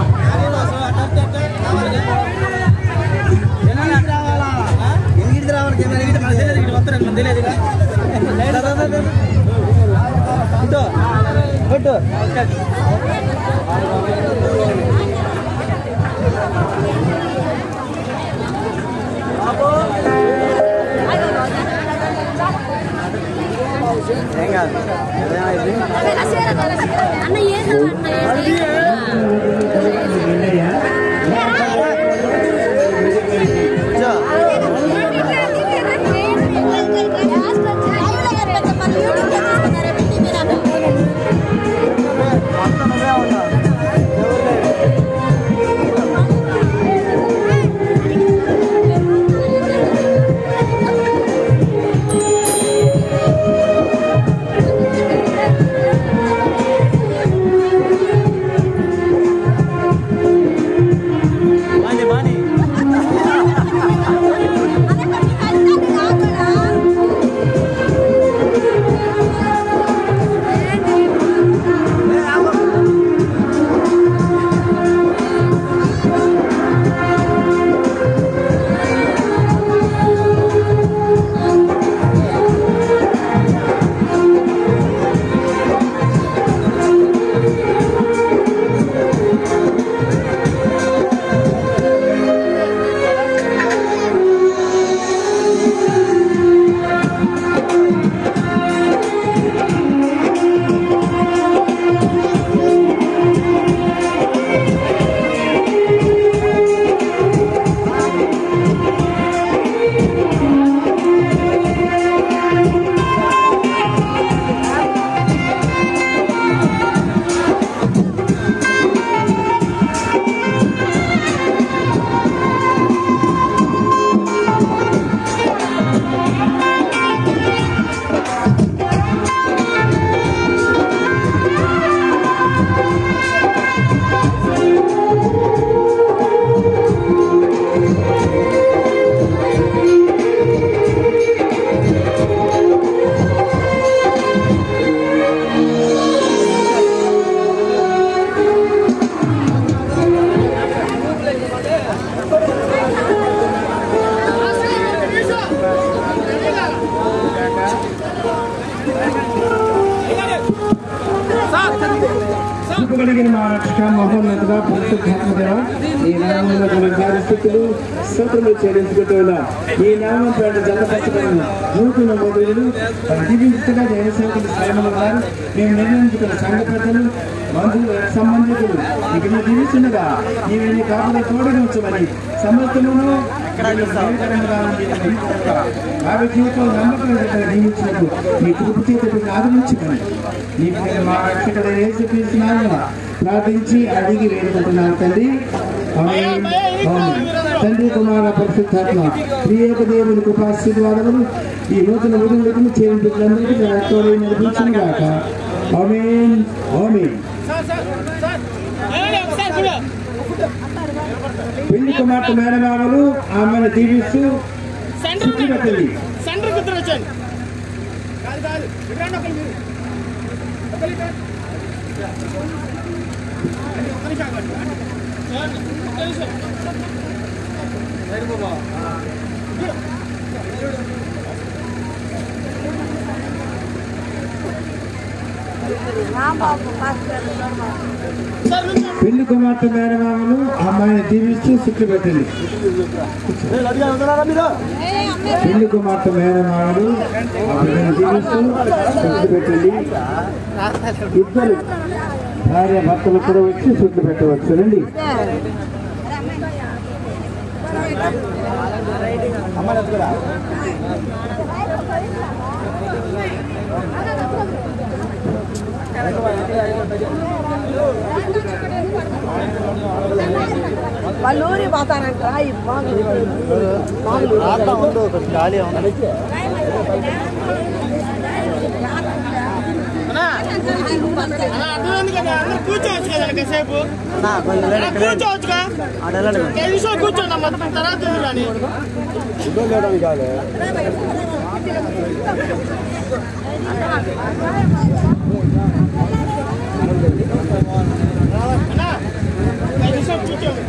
ఎన్నిటికి రావాలి కెమెరా ఎన్నిటికి మనకు తెలియదు ఇటు వస్తారు మనకు తెలియదు ఇటు ఇటు ఏం కాదు ఏమైంది అన్న ఏదో మొత్తం నువ్వే ఉన్నావు బాని బాని కలిగిన మా రక్షక మహోన్నతగా పరిశుద్ధాత్మదేవ ఈ నామంలో గల పరిస్థితులు స్తోత్రములు చెల్లించుకుంటూ ఈ నామం పేరు జలపరచబడిన నూతన మొదలు జీవించగా జనసేవకులు శ్రమలు ఉన్నారు మేము నిర్ణయించుకున్న సంఘ పెద్దలు బంధువులు సంబంధికులు ఇక మీరు జీవిస్తుండగా నీవేమి కాపుల తోడుగా ఉంచమని సమర్థమును ఆమె జీవితం నమ్మకం నియమించినప్పుడు మీ కృప చేతులు ఆదరించుకొని నీకు నేను మా రక్షకుడు యేసు క్రీస్తు నామమున ప్రార్థించి అడిగి వేడుకుంటున్నాను తండ్రి ఆమేన్. ఆమేన్. తండ్రి కుమార పరిశుద్ధాత్మ ప్రియక దేవుని కృపాశీర్వాదములు ఈ నూతన ఉదయం చేరిన బిడ్డలందరికీ తోడై నడిపించును గాక ఆమేన్ ఆమేన్ పెళ్లి కుమార్తె మేనమామలు ఆమెను దీవిస్తూ శుక్తిగా పెళ్లి సెంటర్ కుదిరి వచ్చాను పెళ్లి కుమార్తె మేనమామలు అమ్మాయిని దీవిస్తూ చుట్టూ పెట్టండి పెళ్లి కుమార్తె మేనమామలు అమ్మాయిని దీవిస్తూ చుట్టూ పెట్టండి ఇద్దరు భార్య భర్తలు కూడా వచ్చి చుట్టూ పెట్టవచ్చు రండి వాళ్ళు ఊరి పోతారంట మామూలు ఖాళీ కూర్చోవచ్చు కదా కాసేపు కూర్చోవచ్చుగా నిమిషం కూర్చోండి అమ్మ తర్వాత ఎదురాని నిమిషం కూర్చోండి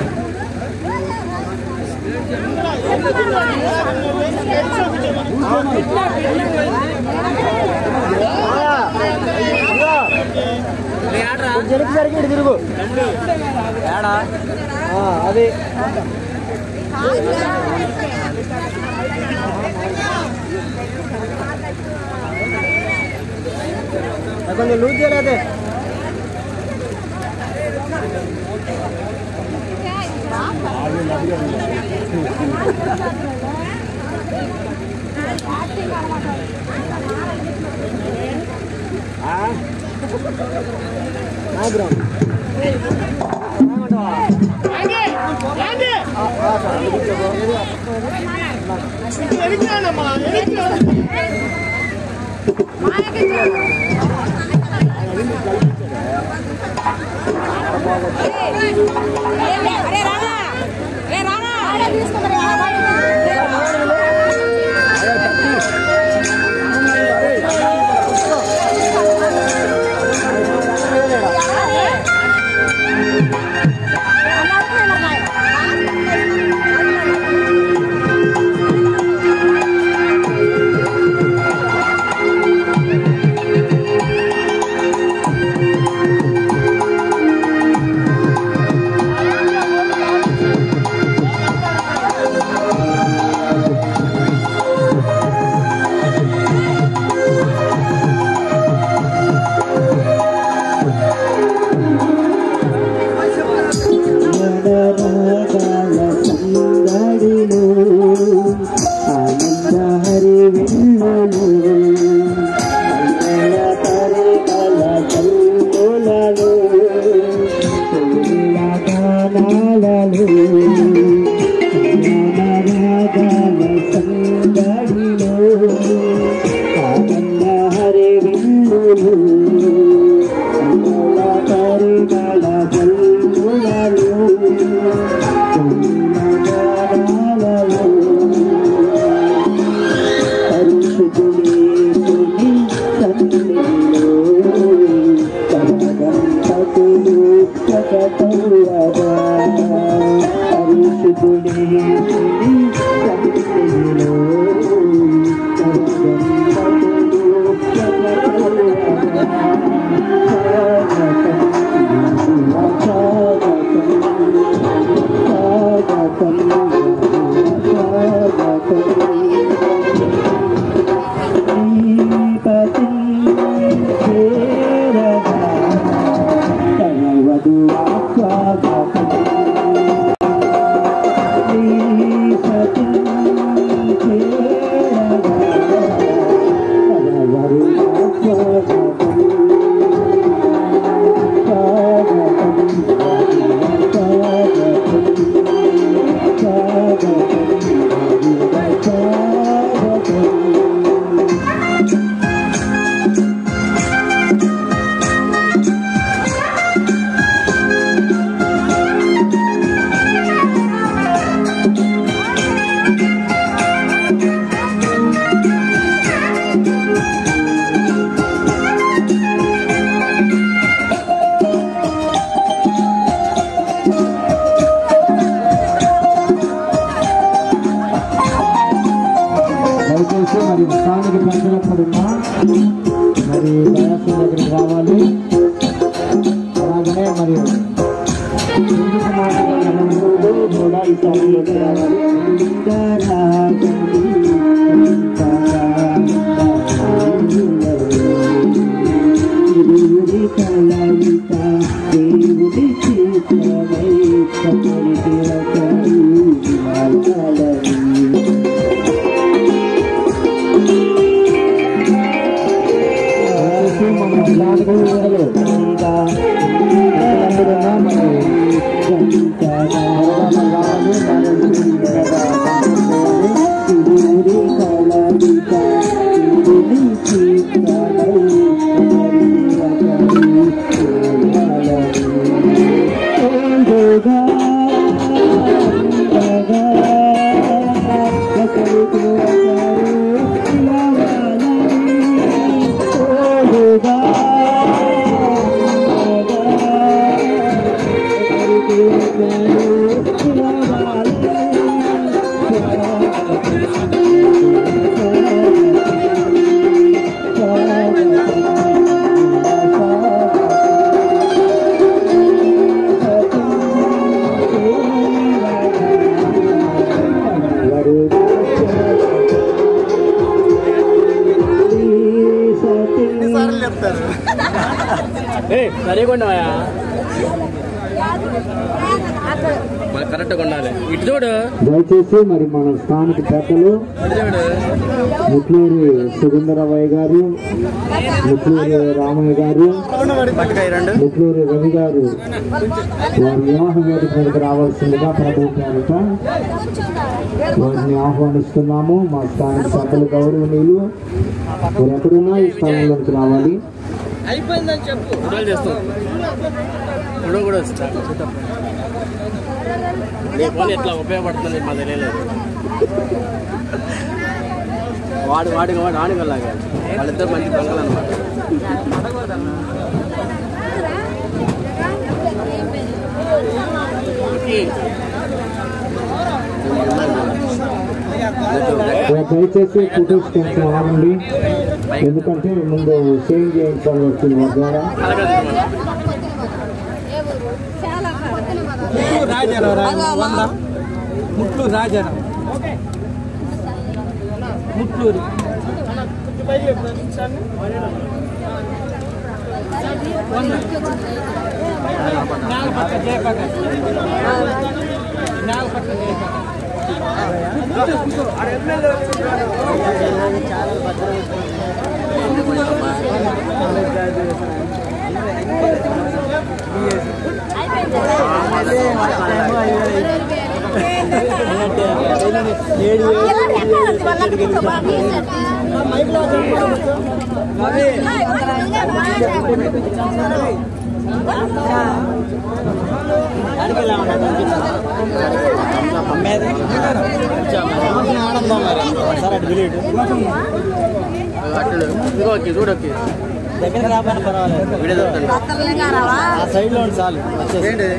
జరిగి జరిగి తిరుగు ఏడా అది కొంచెం లూజ్ చేయలేదే ఎనికిరానమ్మా ఎనికిరా అరే రానా ఏ రానా తీసుకుంటారా సందడిలో ఆనంద హరి వెన్నెలు మంగళ పరిమళ కల్లోలలో తొలిల గానాలలో జ్ఞానరాగాల సందడిలో ఆనంద హరి వెన్నెలు మంగళ పరిమళ కల్లోలలో పరిశుద్ధులే స్థానిక పెద్దలప్పుడున్నా మరి దయాసం దగ్గరికి రావాలి అలాగనే మరి ఎందుకు మాట్లాడాలనుకుంటూ కూడా ఈ సమయంలోకి రావాలి దేవుడి కలయిక దేవుడి చేతనై కపరి తిలకరు మాట్లాడని సరిగా మన కరెక్ట్గా ఉండాలి ఇటు చూడు దయచేసి మరి మన స్థానిక పెద్దలు ఇటు చూడు ముట్లూరి సుగంధరవయ్య గారు ముట్లూరి రామయ్య గారు ముట్లూరి రవి గారు వారి వివాహ వేదిక మీదకి రావాల్సిందిగా ప్రభు పేరిట వారిని ఆహ్వానిస్తున్నాము మా స్థానిక పెద్దలు గౌరవనీయులు వారు ఎక్కడున్నా ఈ స్థలంలోకి రావాలి అయిపోయిందని చెప్పు ఫోటోలు చేస్తాం ఫోటో కూడా వస్తా నీ ఫోన్ ఎట్లా ఉపయోగపడుతుంది మా తెలియలేదు వాడు వాడికి వాడు ఆడగలాగా వాళ్ళిద్దరు మంచి దొంగలు అనమాట దయచేసి ఫోటోస్ కొంచెం ఆగండి ఎందుకంటే ముందు సేవ్ చేయించాలి వచ్చింది మా ద్వారా ముట్లూరు రాజారాం ముట్లూరు నాగపక్క జయపక్క నాగపక్క జయపక్క అట్టు ఇంకోకి చూడొక్కి దగ్గర రాబోయిన పర్వాలేదు వీడియో చూడండి ఆ సైడ్ లో చాలు ఏంటి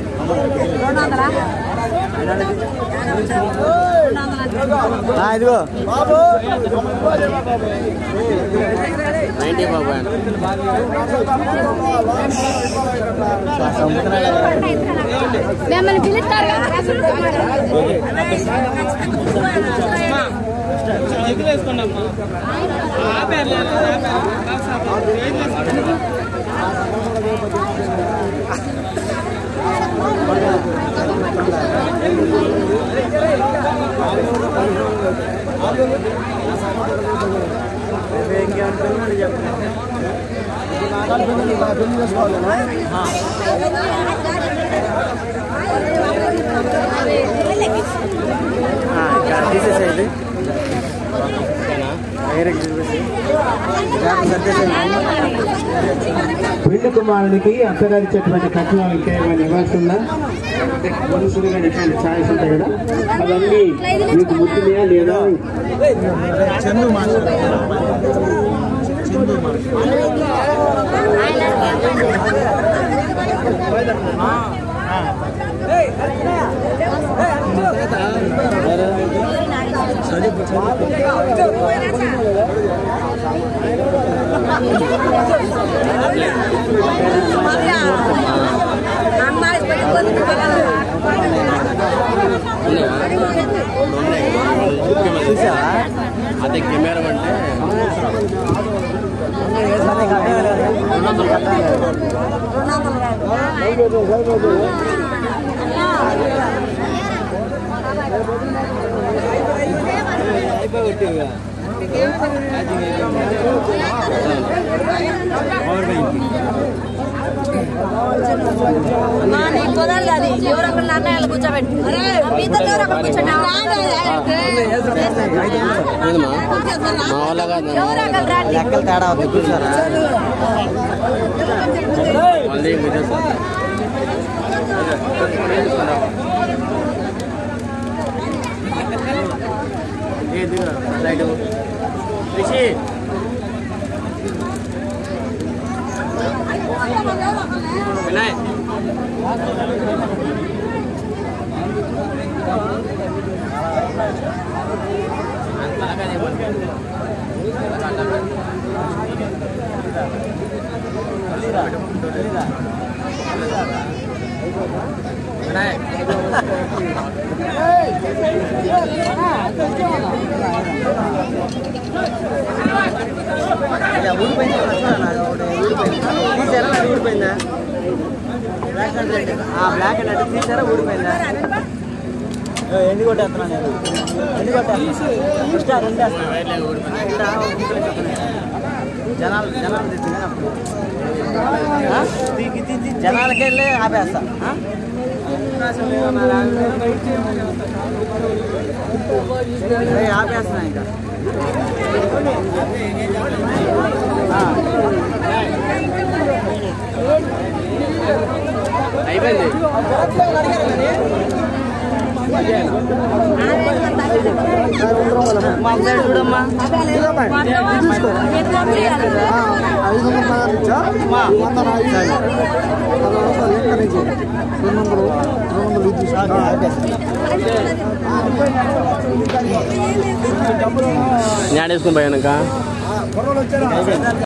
ఇదిగో నైన్టీ బాబు ఆయన మిమ్మల్ని పిలుస్తారు తీసేసేది పెళ్లి కుమారునికి అత్తగారిచ్చేటువంటి కట్నం ఇంకేమైనా ఇవ్వాల్సిందా మనుషులుగా ఇట్లాంటి ఛాయిస్ ఉంటాయి కదా అవన్నీ మీకు ముద్దులయా లేదా చందు మాస్టర్ అదే కెమెరా అంటే మా నీకు కుదరదు అది ఎవరో ఒకరు నిర్ణయాలు కూర్చోబెట్టి మీ ఇద్దరు ఎవరో ఒకరు కూర్చోండి మా వాళ్ళ కాదు ఎవరో ఒకరు రండి లెక్కలు తేడా అవుతుంది చూసారా మళ్ళీ మీరే సార్ వినాయ్ తీసారా అది ఊడిపోయిందా ఆ బ్లాక్ అండ్ రెడ్ తీసారా ఊడిపోయిందా ఏ, ఎన్ని కొట్టేస్తున్నా నేను ఎన్ని కొట్టేస్తున్నా ఫస్ట్ ఆ రెండు వేస్తున్నా. ఇక్కడ ఊడిపోయింది చెప్పండి. జనాలు జనాలు తెచ్చింది అప్పుడు ఆ? తీ- తీ- తీ- జనాలకి వెళ్ళి ఆపేస్తా ఆ? ఏ, ఆపేస్తున్నా ఇంకా ఆ. అయిపోయింది మా సైడ్ చూడమ్మా ఐదు వందల పదహారు ఇచ్చా వంద ఐదు రెండు వందలు రెండు వందలు ఇది న్యాడేసుకుని పోయానుక